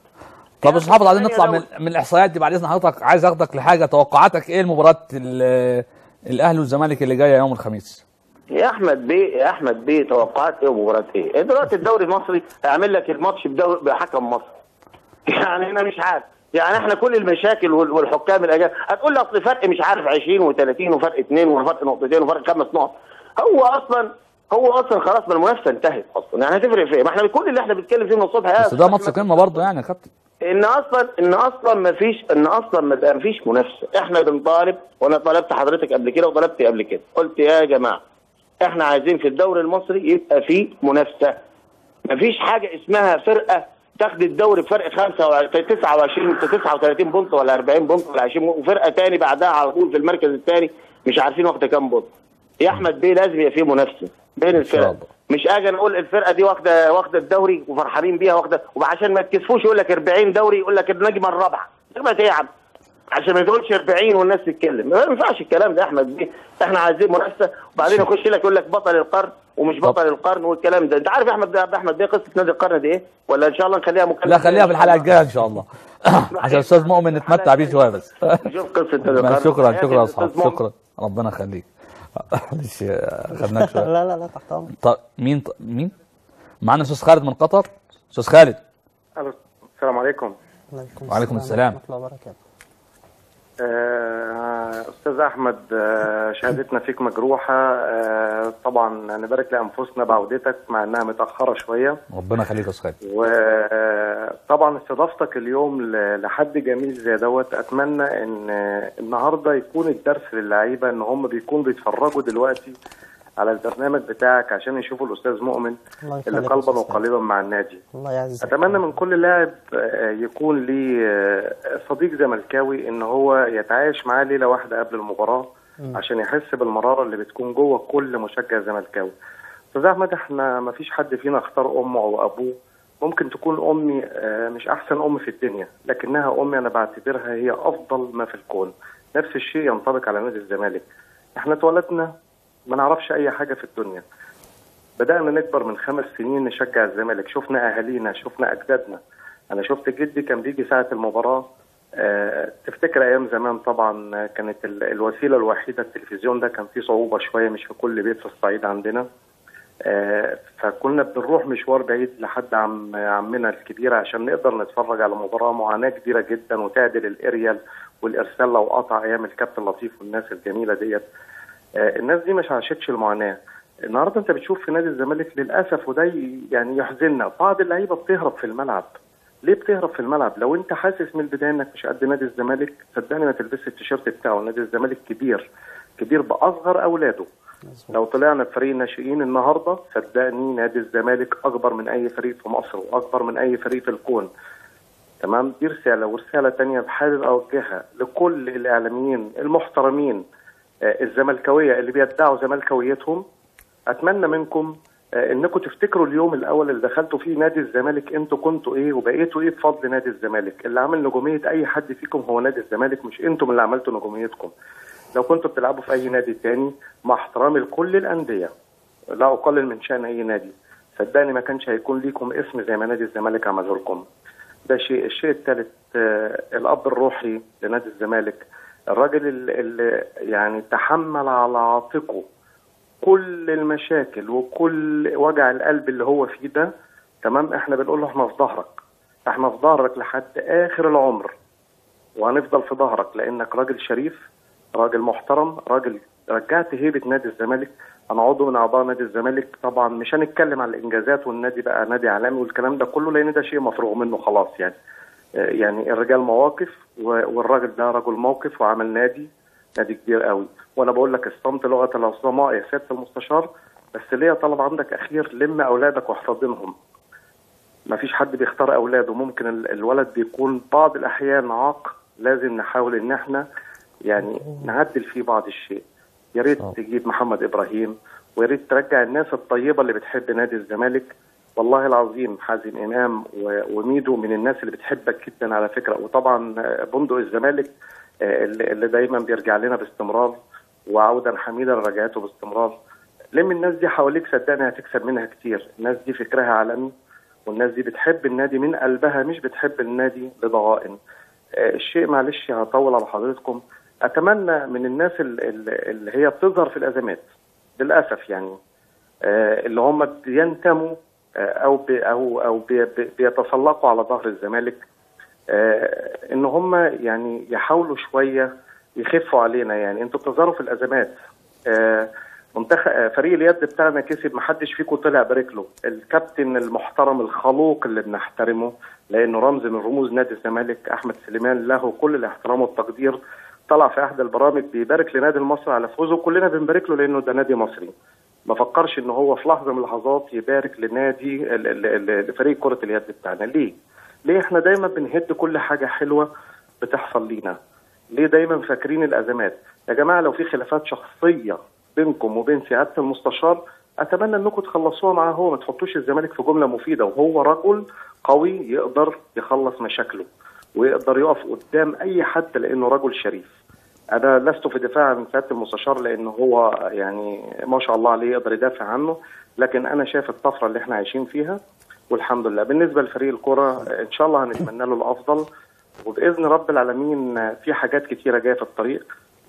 A: طب يا استاذ حافظ عايزين
C: ثمانية
A: نطلع من
C: دوري.
A: من الاحصائيات دي بعد اذن حضرتك عايز اخدك لحاجه توقعاتك ايه المباراه ال- الاهلي والزمالك اللي جايه يوم الخميس
C: يا احمد بيه يا احمد بيه توقعات ايه ومباراه ايه؟ دلوقتي الدوري المصري هيعمل لك الماتش بدور بحكم مصري. يعني انا مش عارف يعني احنا كل المشاكل وال- والحكام الاجانب هتقول لي اصل فرق مش عارف 20 و30 وفرق اثنين وفرق نقطتين وفرق خمس نقط هو اصلا هو اصلا خلاص ما المنافسه انتهت اصلا يعني هتفرق في ايه؟ ما احنا كل اللي احنا بنتكلم فيه من الصبح يا
A: بس ده
C: أستاذ
A: ماتش
C: أحمد،
A: قمه برضه يعني يا كابتن
C: ان اصلا ان اصلا ما فيش ان اصلا ما بقى فيش منافسه احنا بنطالب وانا طالبت حضرتك قبل كده وطلبت قبل كده قلت يا جماعه احنا عايزين في الدوري المصري يبقى فيه منافسه ما فيش حاجه اسمها فرقه تاخد الدوري بفرق 25 29 39 بونت ولا 40 بونت ولا 20 بونت وفرقه تاني بعدها على طول في المركز الثاني مش عارفين واخده كام بونت يا احمد بيه لازم يبقى فيه منافسه بين الفرق
A: الله.
C: مش اجي انا اقول الفرقه دي واخده واخده الدوري وفرحانين بيها واخده وعشان ما يتكسفوش يقول لك 40 دوري يقول لك النجمه الرابعه نجمه ايه يا عم عشان ما تقولش 40 والناس تتكلم ما ينفعش الكلام ده يا احمد بيه احنا عايزين منافسه وبعدين يخش لك يقول لك بطل القرن ومش بطل القرن والكلام ده انت عارف يا احمد يا احمد بيه قصه نادي القرن دي ايه ولا ان شاء الله نخليها مكالمه
A: لا خليها في الحلقه الجايه ان شاء الله عشان استاذ مؤمن نتمتع بيه شويه بس
C: نشوف قصه نادي القرن
A: شكرا
C: حياتي
A: شكرا يا
C: الأستاذ
A: اصحاب
C: مؤمن.
A: شكرا ربنا يخليك معلش خدناك شويه
B: لا لا لا تحت امرك
A: طب مين مين معانا استاذ خالد من قطر استاذ خالد
D: ألو، السلام عليكم
A: وعليكم السلام.
B: ورحمه الله وبركاته
D: آه، أستاذ أحمد آه، شهادتنا فيك مجروحة آه، طبعا نبارك لأنفسنا بعودتك مع إنها متأخرة شوية
A: ربنا يخليك يا استاذ خالد
D: وطبعا استضافتك اليوم ل- لحد جميل زي دوت أتمنى إن آه، النهاردة يكون الدرس للعيبة إن هم بيكونوا بيتفرجوا دلوقتي على البرنامج بتاعك عشان يشوفوا الأستاذ مؤمن
B: الله يخليك
D: اللي
B: يا
D: قلبا
B: أستاذ
D: وقالبا مع النادي
B: الله يعزك
D: اتمنى من كل لاعب آه، يكون ليه آه، صديق زملكاوي ان هو يتعايش معاه ليله واحده قبل المباراه عشان يحس بالمراره اللي بتكون جوه كل مشجع زملكاوي. استاذ احمد احنا ما فيش حد فينا اختار امه او ابوه ممكن تكون امي آه، مش احسن ام في الدنيا لكنها امي انا بعتبرها هي افضل ما في الكون. نفس الشيء ينطبق على نادي الزمالك. احنا اتولدنا ما نعرفش اي حاجه في الدنيا. بدأنا نكبر من خمس سنين نشجع الزمالك شفنا أهالينا شفنا أجدادنا أنا شفت جدي كان بيجي ساعة المباراة آه، تفتكر أيام زمان طبعا آه، كانت ال- الوسيلة الوحيدة التلفزيون ده كان فيه صعوبة شوية مش في كل بيت في الصعيد عندنا آه، فكنا بنروح مشوار بعيد لحد عم عمنا الكبير عشان نقدر نتفرج على مباراة معاناة كبيرة جدا وتعدل الاريال والارسال لو قطع ايام الكابتن لطيف والناس الجميلة ديت آه، الناس دي مش عاشتش المعاناه النهارده انت بتشوف في نادي الزمالك للاسف وده ي- يعني يحزننا بعض اللعيبه بتهرب في الملعب ليه بتهرب في الملعب لو انت حاسس من البدايه انك مش قد نادي الزمالك صدقني ما تلبسش التيشيرت بتاعه نادي الزمالك كبير كبير باصغر اولاده لو طلعنا فريق ناشئين النهارده صدقني نادي الزمالك اكبر من اي فريق في مصر واكبر من اي فريق في الكون تمام دي رساله ورساله تانية بحابب اوجهها لكل الاعلاميين المحترمين آه، الزملكاويه اللي بيدعوا زملكاويتهم اتمنى منكم آه، انكم تفتكروا اليوم الاول اللي دخلتوا فيه نادي الزمالك انتوا كنتوا ايه وبقيتوا ايه بفضل نادي الزمالك اللي عامل نجوميه اي حد فيكم هو نادي الزمالك مش انتم اللي عملتوا نجوميتكم لو كنتوا بتلعبوا في اي نادي تاني مع احترامي لكل الانديه لا اقلل من شان اي نادي صدقني ما كانش هيكون ليكم اسم زي ما نادي الزمالك عمله لكم ده شيء الشيء الثالث آه، الاب الروحي لنادي الزمالك الراجل اللي- اللي يعني تحمل على عاتقه كل المشاكل وكل وجع القلب اللي هو فيه ده تمام احنا بنقول له احنا في ظهرك احنا في ظهرك لحد اخر العمر وهنفضل في ظهرك لانك راجل شريف راجل محترم راجل رجعت هيبه نادي الزمالك انا عضو من اعضاء نادي الزمالك طبعا مش هنتكلم عن الانجازات والنادي بقى نادي عالمي والكلام ده كله لان ده شيء مفروغ منه خلاص يعني آه، يعني الرجال مواقف و- والراجل ده رجل موقف وعمل نادي نادي كبير قوي وانا بقول لك الصمت لغه العظماء يا سياده المستشار بس ليا طلب عندك اخير لم اولادك واحتضنهم ما فيش حد بيختار اولاده ممكن ال- الولد بيكون بعض الاحيان عاق لازم نحاول ان احنا يعني نعدل فيه بعض الشيء يا ريت
A: صح.
D: تجيب محمد ابراهيم ويا ريت ترجع الناس الطيبه اللي بتحب نادي الزمالك والله العظيم حازم امام و- وميدو من الناس اللي بتحبك جدا على فكره وطبعا آه، بندق الزمالك آه، اللي اللي دايما بيرجع لنا باستمرار وعودا حميدا لرجعته باستمرار لم الناس دي حواليك صدقني هتكسب منها كتير الناس دي فكرها عالمي والناس دي بتحب النادي من قلبها مش بتحب النادي لضغائن آه، الشيء معلش هطول على حضرتك اتمنى من الناس ال- ال- اللي هي بتظهر في الازمات للاسف يعني آه، اللي هم بينتموا آه، او بي او او بي بي- بيتسلقوا على ظهر الزمالك آه، ان هم يعني يحاولوا شويه يخفوا علينا يعني انتوا بتظهروا في الازمات آه، منتخب آه، فريق اليد بتاعنا كسب محدش فيكم طلع بارك له الكابتن المحترم الخلوق اللي بنحترمه لانه رمز من رموز نادي الزمالك احمد سليمان له كل الاحترام والتقدير طلع في احدى البرامج بيبارك لنادي المصري على فوزه كلنا بنبارك له لانه ده نادي مصري ما فكرش ان هو في لحظه من اللحظات يبارك لنادي ال- ال- ال- لفريق كره اليد بتاعنا ليه؟ ليه احنا دايما بنهد كل حاجه حلوه بتحصل لينا؟ ليه دايما فاكرين الازمات؟ يا جماعه لو في خلافات شخصيه بينكم وبين سياده المستشار اتمنى انكم تخلصوها معاه هو ما تحطوش الزمالك في جمله مفيده وهو رجل قوي يقدر يخلص مشاكله ويقدر يقف قدام اي حد لانه رجل شريف. انا لست في دفاع عن سياده المستشار لانه هو يعني ما شاء الله عليه يقدر يدافع عنه لكن انا شايف الطفره اللي احنا عايشين فيها والحمد لله بالنسبه لفريق الكره ان شاء الله هنتمنى له الافضل وباذن رب العالمين في حاجات كتيره جايه في الطريق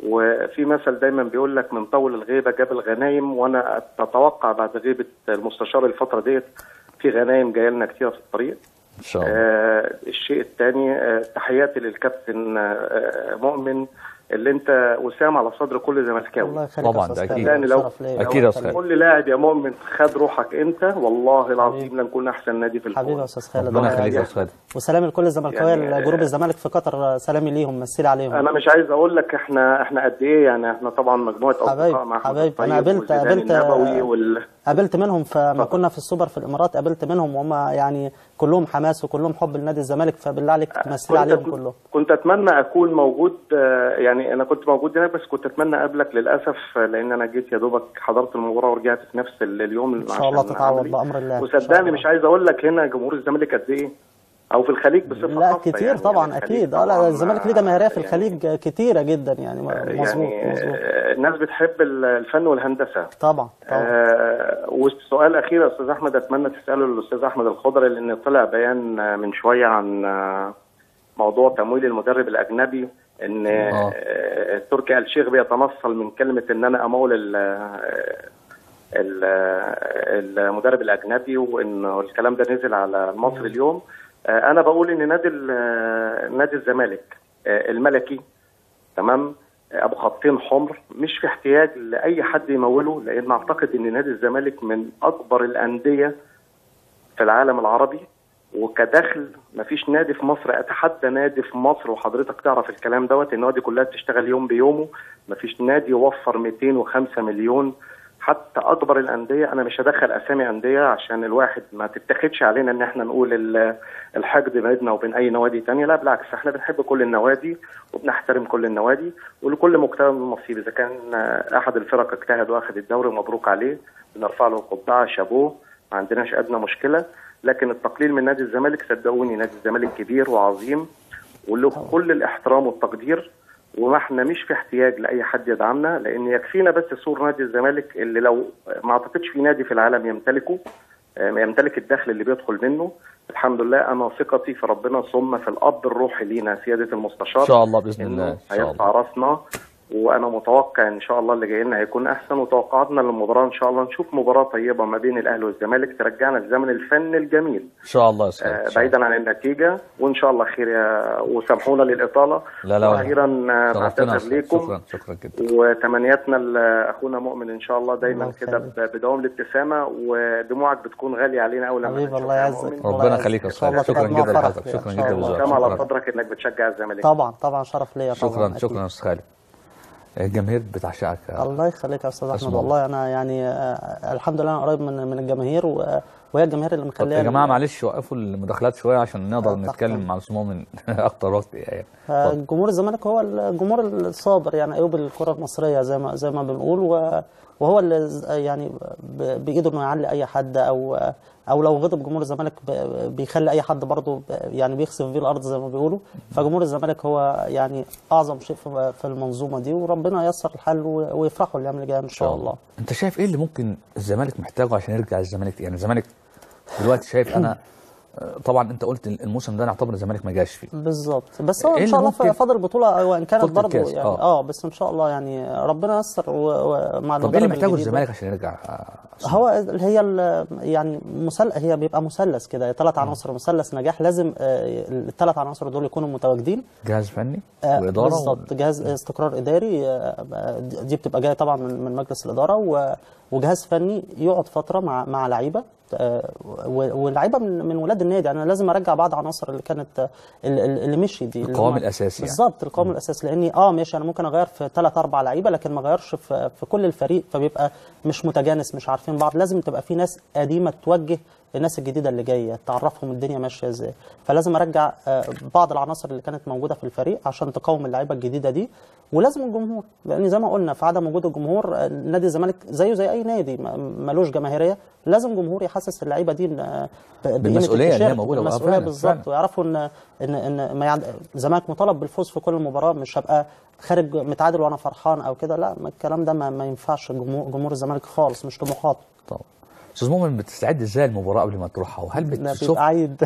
D: وفي مثل دايما بيقول لك من طول الغيبه جاب الغنايم وانا اتوقع بعد غيبه المستشار الفتره ديت في غنايم جايه لنا كتيره في الطريق
A: ان شاء الله
D: آه الشيء الثاني آه تحياتي للكابتن آه مؤمن اللي انت وسام على صدر كل زملكاوي
B: الله يخليك
A: طبعاً،
B: يا
A: ده
B: أستاذ
A: أكيد.
B: خالد.
D: يعني لو
B: شرف ليا.
A: أكيد يا أستاذ.
D: كل لاعب يا مؤمن خد روحك انت والله العظيم لنكون احسن نادي في
B: حبيبي يا
D: الكوره
B: استاذ خالد
A: ربنا
B: الله
A: يخليك يا
B: يخليك.
A: استاذ خالد
B: وسلام لكل الزملكاويه
D: يعني-
B: جروب الزمالك في قطر سلامي ليهم مثلي عليهم
D: انا مش عايز اقول لك احنا احنا قد ايه يعني احنا طبعا مجموعه
B: حبايب-
D: اصدقاء مع أحمد
B: حبايب. أنا
D: الطيب
B: قابلت-
D: وزيدان
B: قابلت-
D: النبوي وال...
B: قابلت منهم فما كنا في السوبر في الامارات قابلت منهم وهم يعني كلهم حماس وكلهم حب لنادي الزمالك فبالله عليك تمثلي عليهم
D: كنت
B: كلهم
D: كنت اتمنى اكون موجود آه، يعني انا كنت موجود هناك بس كنت اتمنى اقابلك للاسف آه، لان انا جيت يا دوبك حضرت المباراه ورجعت في نفس ال- اليوم
B: ان شاء الله
D: عشان
B: تتعوض
D: عملي.
B: بامر الله إن شاء
D: وصدقني
B: الله.
D: مش عايز اقول لك هنا جمهور الزمالك قد ايه او في الخليج بصفه
B: لا
D: خاصة
B: كتير
D: يعني
B: طبعا
D: يعني
B: اكيد اه
D: طبعاً،
B: لا الزمالك ليه جماهيريه في
D: يعني-
B: الخليج كتيره جدا يعني مظبوط
D: يعني
B: مظبوط
D: آه، الناس بتحب ال- الفن والهندسه
B: طبعا طبعا
D: آه والسؤال الاخير يا استاذ احمد اتمنى تساله للاستاذ احمد الخضري لان طلع بيان آه، من شويه عن آه، موضوع تمويل المدرب الاجنبي ان
A: آه.
D: آه، تركي آل الشيخ بيتنصل من كلمه ان انا امول ال- ال- المدرب الاجنبي وان الكلام ده نزل على مصر اليوم آه، انا بقول ان نادي ال- نادي الزمالك آه، الملكي تمام ابو خطين حمر مش في احتياج لاي حد يموله لان اعتقد ان نادي الزمالك من اكبر الانديه في العالم العربي وكدخل مفيش نادي في مصر اتحدى نادي في مصر وحضرتك تعرف الكلام دوت النوادي كلها بتشتغل يوم بيومه مفيش نادي يوفر 205 مليون حتى اكبر الانديه انا مش هدخل اسامي انديه عشان الواحد ما تتاخدش علينا ان احنا نقول ال- الحقد بيننا وبين اي نوادي تانية لا بالعكس احنا بنحب كل النوادي وبنحترم كل النوادي ولكل مجتهد نصيب اذا كان آه، احد الفرق اجتهد واخد الدوري مبروك عليه بنرفع له القبعه شابوه ما عندناش ادنى مشكله لكن التقليل من نادي الزمالك صدقوني نادي الزمالك كبير وعظيم وله كل الاحترام والتقدير وما احنا مش في احتياج لاي حد يدعمنا لان يكفينا بس سور نادي الزمالك اللي لو ما اعتقدش في نادي في العالم يمتلكه آه، يمتلك الدخل اللي بيدخل منه الحمد لله انا ثقتي في ربنا ثم في الاب الروحي لينا سياده المستشار
A: ان شاء الله باذن
D: إنه
A: الله ان شاء
D: هيرفع
A: الله
D: راسنا وانا متوقع ان شاء الله اللي جاي لنا هيكون احسن وتوقعاتنا للمباراه ان شاء الله نشوف مباراه طيبه ما بين الاهلي والزمالك ترجعنا لزمن الفن الجميل
A: ان شاء الله يا استاذ
D: آه،
A: إن شاء الله.
D: بعيدا عن النتيجه وان شاء الله خير يا وسامحونا للاطاله
A: لا لا
D: واخيرا آه،
A: شرفتنا يا
D: بعتذر
A: أستاذ.
D: ليكم
A: شكرا شكرا جدا
D: وتمنياتنا لاخونا مؤمن ان شاء الله دايما
B: الله
D: كده
B: يخليك.
D: ب- بدوام الابتسامه ودموعك بتكون غاليه علينا قوي لما
B: حبيبي
D: بنشوفها
B: الله
D: يا
B: يعزك
D: مؤمن.
B: الله
A: ربنا
B: يعزك.
A: يخليك يا
B: إن شاء الله
A: أستاذ. شكرا
B: تبقى
A: جدا
B: فرح
A: لحضرتك.
B: إن
A: شكرا
B: شاء
A: جدا
B: الله.
A: لزوجك.
D: كما على
A: شكرا.
D: قدرك انك بتشجع الزمالك
B: طبعا طبعا شرف ليا طبعا
A: شكرا
B: أكيد.
A: شكرا يا استاذ خالد الجماهير بتعشقك يا
B: الله يخليك يا استاذ احمد
A: اسمع.
B: والله انا يعني آه، الحمد لله انا قريب من من الجماهير و- وهي الجماهير اللي
A: طب
B: مخليه
A: يا جماعه معلش وقفوا المداخلات شويه عشان نقدر
B: آه، تحت
A: نتكلم
B: أمرك.
A: مع الاستاذ مؤمن اكتر وقت يعني
B: آه،
A: اتفضل.
B: جمهور الزمالك هو الجمهور الصابر يعني ايوب الكره المصريه زي ما زي ما بنقول و- وهو اللي ز- يعني ب- بايده انه يعلي اي حد او او لو غضب جمهور الزمالك ب- بيخلي اي حد برضه ب- يعني بيخسف بيه الارض زي ما بيقولوا فجمهور الزمالك هو يعني اعظم شيء في في المنظومه دي وربنا ييسر الحل و- ويفرحوا الايام اللي جايه ان شاء الله
A: انت شايف ايه اللي ممكن الزمالك محتاجه عشان يرجع الزمالك يعني الزمالك دلوقتي شايف انا آه، طبعا انت قلت الموسم ده نعتبر الزمالك ما جاش فيه
B: بالظبط بس هو
A: إيه
B: ان
A: اللي
B: شاء الله
A: ممكن-
B: فاضل بطوله وان كانت
A: بطولة
B: برضه
A: الكاس،
B: يعني
A: آه.
B: اه بس ان شاء الله يعني ربنا ييسر و- ومع
A: طب ايه اللي
B: المدرب
A: محتاجه
B: الجديد
A: الزمالك عشان يرجع آه،
B: هو ال- هي ال- يعني مسل... هي بيبقى مثلث كده ثلاث عناصر مثلث نجاح لازم الثلاث عناصر دول يكونوا متواجدين
A: جهاز فني
B: آه،
A: واداره
B: بالظبط جهاز استقرار اداري آه، دي بتبقى جايه طبعا من من مجلس الاداره و- وجهاز فني يقعد فتره مع مع لعيبه آه، و- واللعيبه من من ولاد النادي انا لازم ارجع بعض عناصر اللي كانت آه، اللي اللي مشي دي اللي
A: القوام
B: هم-
A: الأساسي يعني.
B: بالظبط القوام الاساسي لاني اه ماشي انا ممكن اغير في ثلاث اربع لعيبه لكن ما اغيرش في في كل الفريق فبيبقى مش متجانس مش عارفين بعض لازم تبقى في ناس قديمه توجه الناس الجديده اللي جايه تعرفهم الدنيا ماشيه ازاي فلازم ارجع آه، بعض العناصر اللي كانت موجوده في الفريق عشان تقاوم اللعيبه الجديده دي ولازم الجمهور لان زي ما قلنا في عدم وجود الجمهور آه، نادي الزمالك زيه زي اي نادي ما- ملوش جماهيريه لازم جمهور يحسس اللعيبه دي إن، آه، ب- بقيمة
A: بالمسؤولية اللي هي
B: التيشيرت،
A: موجودة. آه،
B: بالمسؤوليه
A: فعلا،
B: بالظبط
A: فعلا.
B: ويعرفوا ان ان ان ما يعد... الزمالك مطالب بالفوز في كل مباراه مش هبقى خارج متعادل وانا فرحان او كده لا ما الكلام ده ما, ما ينفعش جمهور, جمهور الزمالك خالص مش طموحات
A: طبعا استاذ مؤمن بتستعد ازاي المباراه قبل ما تروحها وهل
B: ده
A: بتشوف
B: بيبقى عيد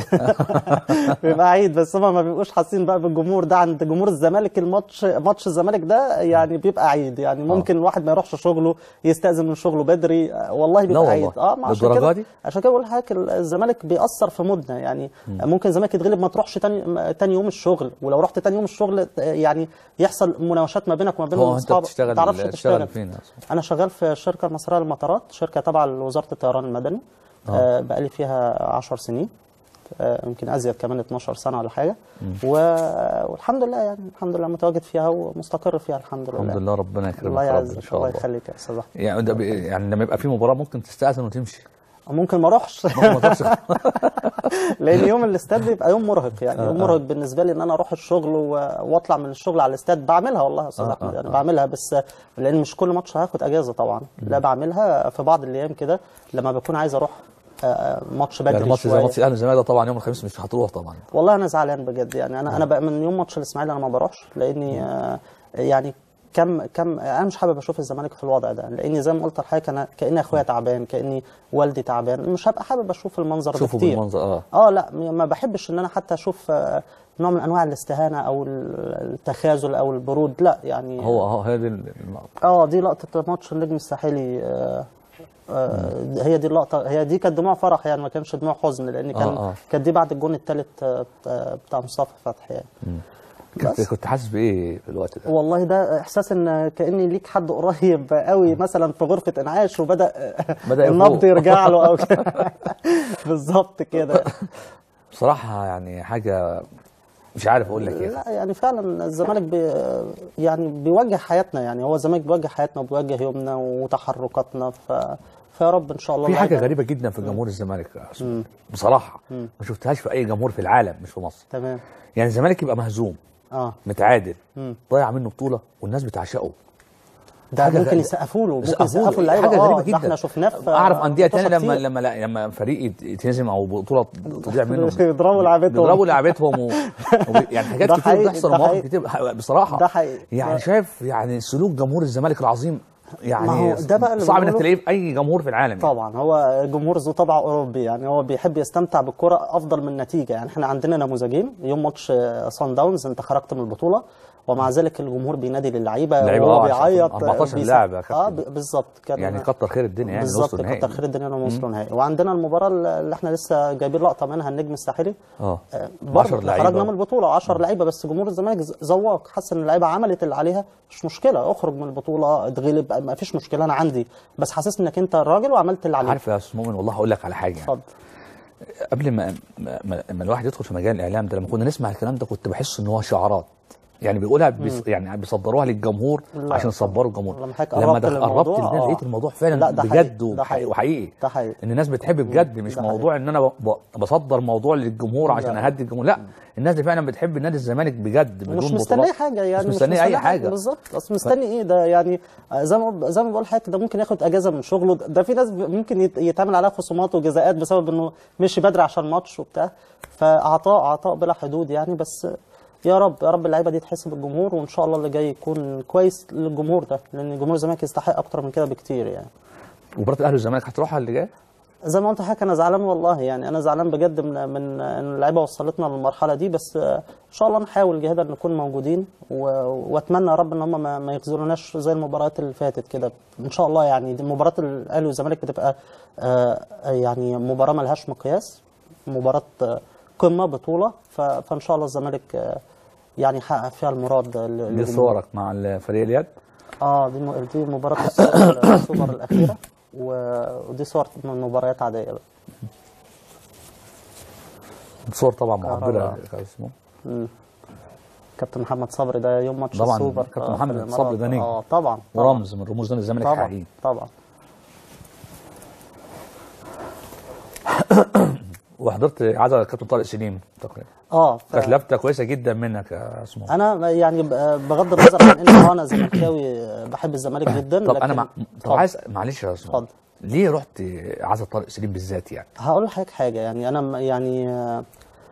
B: بيبقى عيد بس هما ما بيبقوش حاسين بقى بالجمهور ده عند جمهور الزمالك الماتش ماتش الزمالك ده يعني بيبقى عيد يعني ممكن الواحد ما يروحش شغله يستأذن من شغله بدري آه، والله بيبقى
A: والله.
B: عيد اه ما عشان
A: للدرجة
B: كده
A: دي؟
B: عشان كده بقول لحضرتك الزمالك بيأثر في مودنا يعني ممكن الزمالك يتغلب ما تروحش تاني تاني يوم الشغل ولو رحت تاني يوم الشغل آه، يعني يحصل مناوشات ما بينك وما بين
A: هو انت
B: اصحابك
A: بتشتغل
B: ما تعرفش
A: تشتغل
B: تشتغل
A: فين يا أستاذ؟
B: انا شغال في الشركه المصريه للمطارات شركه تابعه لوزاره الطيران المدني آه بقالي فيها 10 سنين آه يمكن ازيد كمان 12 سنه ولا حاجه و... والحمد لله يعني الحمد لله متواجد فيها ومستقر فيها الحمد لله
A: الحمد لله ربنا يكرمك
B: الله
A: يا رب ان
B: يعزك
A: شاء
B: الله
A: الله
B: يخليك يا استاذ احمد
A: يعني ده بي- يعني لما يبقى في مباراه ممكن تستأذن وتمشي
B: ممكن ما اروحش
A: ما تروحش
B: لان يوم الاستاد بيبقى يوم مرهق يعني يوم مرهق بالنسبه لي ان انا اروح الشغل و- واطلع من الشغل على الاستاد بعملها والله يا استاذ
A: آه،
B: احمد
A: آه،
B: يعني
A: آه.
B: بعملها بس لان مش كل ماتش هاخد اجازه طبعا لا بعملها في بعض الايام كده لما بكون عايز اروح آه، ماتش بدري
A: يعني ماتش زي
B: شوية.
A: ماتش الاهلي والزمالك ده طبعا يوم الخميس مش هتروح طبعا
B: والله انا زعلان بجد يعني انا انا بقى من يوم ماتش الاسماعيلي انا ما بروحش لاني آه، يعني كم كم انا مش حابب اشوف الزمالك في الوضع ده لاني زي ما قلت لحضرتك انا كاني اخويا تعبان كاني والدي تعبان مش هبقى حابب اشوف المنظر ده
A: شوفوا
B: كتير
A: بالمنظر اه
B: اه لا م- ما بحبش ان انا حتى اشوف آه، نوع من انواع الاستهانه او ال- التخاذل او البرود لا يعني
A: هو هو هي دي النقطه
B: اه دي لقطه ماتش النجم الساحلي آه آه هي دي اللقطه هي دي كانت دموع فرح يعني ما كانش دموع حزن لان كان
A: آه، آه.
B: كانت دي بعد الجون الثالث بتاع مصطفى فتحي يعني
A: كنت
B: بس.
A: كنت حاسس بايه في الوقت ده؟
B: والله ده احساس ان كاني ليك حد قريب قوي مثلا في غرفه انعاش وبدا
A: بدأ
B: النبض
A: يفوق.
B: يرجع له او كده بالظبط كده
A: بصراحه يعني حاجه مش عارف اقول لك ايه
B: لا يعني فعلا الزمالك بي يعني بيوجه حياتنا يعني هو الزمالك بيوجه حياتنا وبيوجه يومنا وتحركاتنا ف فيا رب ان شاء الله
A: في حاجه
B: اللعيبة-
A: غريبه جدا في جمهور الزمالك يا أسامة. بصراحه ما شفتهاش في اي جمهور في العالم مش في مصر
B: تمام
A: يعني الزمالك يبقى مهزوم
B: اه
A: متعادل
B: مم.
A: ضيع منه بطوله والناس بتعشقه
B: ده
A: حاجة
B: ممكن
A: غريبة.
B: يسقفوا له ممكن
A: يسقفوا له.
B: يسقفوا اللعيبه
A: حاجه
B: آه،
A: غريبه
B: ده
A: جدا
B: احنا شفناه في
A: اعرف انديه
B: ماتشات
A: تانية لما
B: كتير.
A: لما لا لما فريق يت- يتهزم او بطوله تضيع منهم
B: يضربوا لعيبتهم.
A: يضربوا لعيبتهم و... و... يعني حاجات
B: ده
A: كتير
B: حقيقي،
A: بتحصل
B: ده
A: ومواقف
B: حقيقي.
A: كتير بصراحه
B: ده حقيقي.
A: يعني
B: ده-
A: شايف يعني سلوك جمهور الزمالك العظيم يعني
B: ما هو ده بقى اللي
A: صعب انك
B: بنقوله.
A: تلاقيه في اي جمهور في العالم يعني.
B: طبعا هو جمهور ذو طبع اوروبي يعني هو بيحب يستمتع بالكره افضل من النتيجه يعني احنا عندنا نموذجين يوم ماتش سان داونز انت خرجت من البطوله ومع ذلك الجمهور بينادي للعيبه
A: اللعيبة
B: وهو
A: آه، عشان
B: بيعيط
A: 14
B: بيس-
A: لاعب يا
B: اه
A: كابتن.
B: ب- بالظبط كان
A: يعني كتر خير الدنيا يعني
B: بالظبط
A: وصلوا النهائي.
B: كتر خير الدنيا انهم وصلوا نهائي وعندنا المباراه اللي احنا لسه جايبين لقطه منها النجم الساحلي
A: اه
B: آه،
A: 10
B: برضه
A: لعيبة.
B: خرجنا من البطوله 10 لعيبه بس جمهور الزمالك ز- زواق حس ان اللعيبه عملت اللي عليها مش مشكله اخرج من البطوله اتغلب ما فيش مشكله انا عندي بس حاسس انك انت الراجل وعملت اللي عليك
A: عارف يا استاذ مؤمن والله هقول لك على حاجه يعني.
B: اتفضل
A: قبل ما ما, ما ما الواحد يدخل في مجال الاعلام ده لما كنا نسمع الكلام ده كنت بحس ان هو شعارات يعني بيقولها بيص يعني بيصدروها للجمهور
B: لا،
A: عشان يصبروا الجمهور
B: لما حضرتك
A: لما
B: قربت
A: دخ- قربت
B: للموضوع،
A: لده
B: آه.
A: لقيت الموضوع فعلا
B: لا، ده
A: بجد
B: حقيقي، ده
A: وح-
B: حقيقي.
A: وحقيقي
B: ده حقيقي.
A: ان الناس بتحب بجد مش
B: ده
A: موضوع ان انا ب- ب- بصدر موضوع للجمهور عشان
B: لا.
A: اهدي الجمهور لا الناس دي فعلا بتحب نادي الزمالك بجد بدون
B: مش
A: بطولات.
B: مستنيه حاجه يعني
A: مش مستنيه اي حاجه
B: بالظبط اصل مستني ايه ده يعني آه، زي ما زي ما بقول حضرتك ده ممكن ياخد اجازه من شغله ده ده في ناس ب- ممكن يت- يتعمل عليها خصومات وجزاءات بسبب انه مشي بدري عشان ماتش وبتاع فعطاء عطاء بلا حدود يعني بس يا رب يا رب اللعيبه دي تحسب الجمهور وان شاء الله اللي جاي يكون كويس للجمهور ده لان جمهور الزمالك يستحق اكتر من كده بكتير يعني
A: مباراه الاهلي والزمالك هتروحها اللي جاي
B: زي ما قلت لحضرتك انا زعلان والله يعني انا زعلان بجد من من ان اللعيبه وصلتنا للمرحله دي بس آه، ان شاء الله نحاول جهدا نكون موجودين و... واتمنى يا رب ان هم ما, ما يخذلوناش زي المباريات اللي فاتت كده ان شاء الله يعني دي مباراه الاهلي والزمالك بتبقى آه، يعني مباراه ملهاش مقياس مباراه آه، قمه بطوله ف... فان شاء الله الزمالك آه، يعني يحقق فيها المراد ل-
A: دي
B: للجمهور.
A: صورك مع فريق اليد
B: اه دي م- دي مباراة السوبر السوبر الأخيرة و- ودي صور من مباريات عادية بقى
A: صور طبعا معبره
B: كهرباء.
A: يا اسمه
B: مم. كابتن محمد صبري ده يوم ماتش
A: طبعاً
B: السوبر
A: كابتن
B: آه،
A: محمد
B: في الإمارات.
A: صبري ده نجم.
B: اه طبعا طبعا
A: ورمز من رموز نادي الزمالك
B: طبعا
A: حقيقي
B: طبعا
A: وحضرت عزا كابتن طارق سليم تقريبا
B: اه ف-
A: كانت لفته كويسه جدا منك يا اسمه
B: انا يعني ب- بغض النظر عن ان انا زملكاوي بحب الزمالك جدا
A: طب
B: لكن
A: انا مع... طب
B: اتفضل.
A: عايز معلش يا اسمه
B: اتفضل.
A: ليه رحت عزا طارق سليم بالذات يعني
B: هقول لحضرتك حاجه يعني انا م- يعني آه،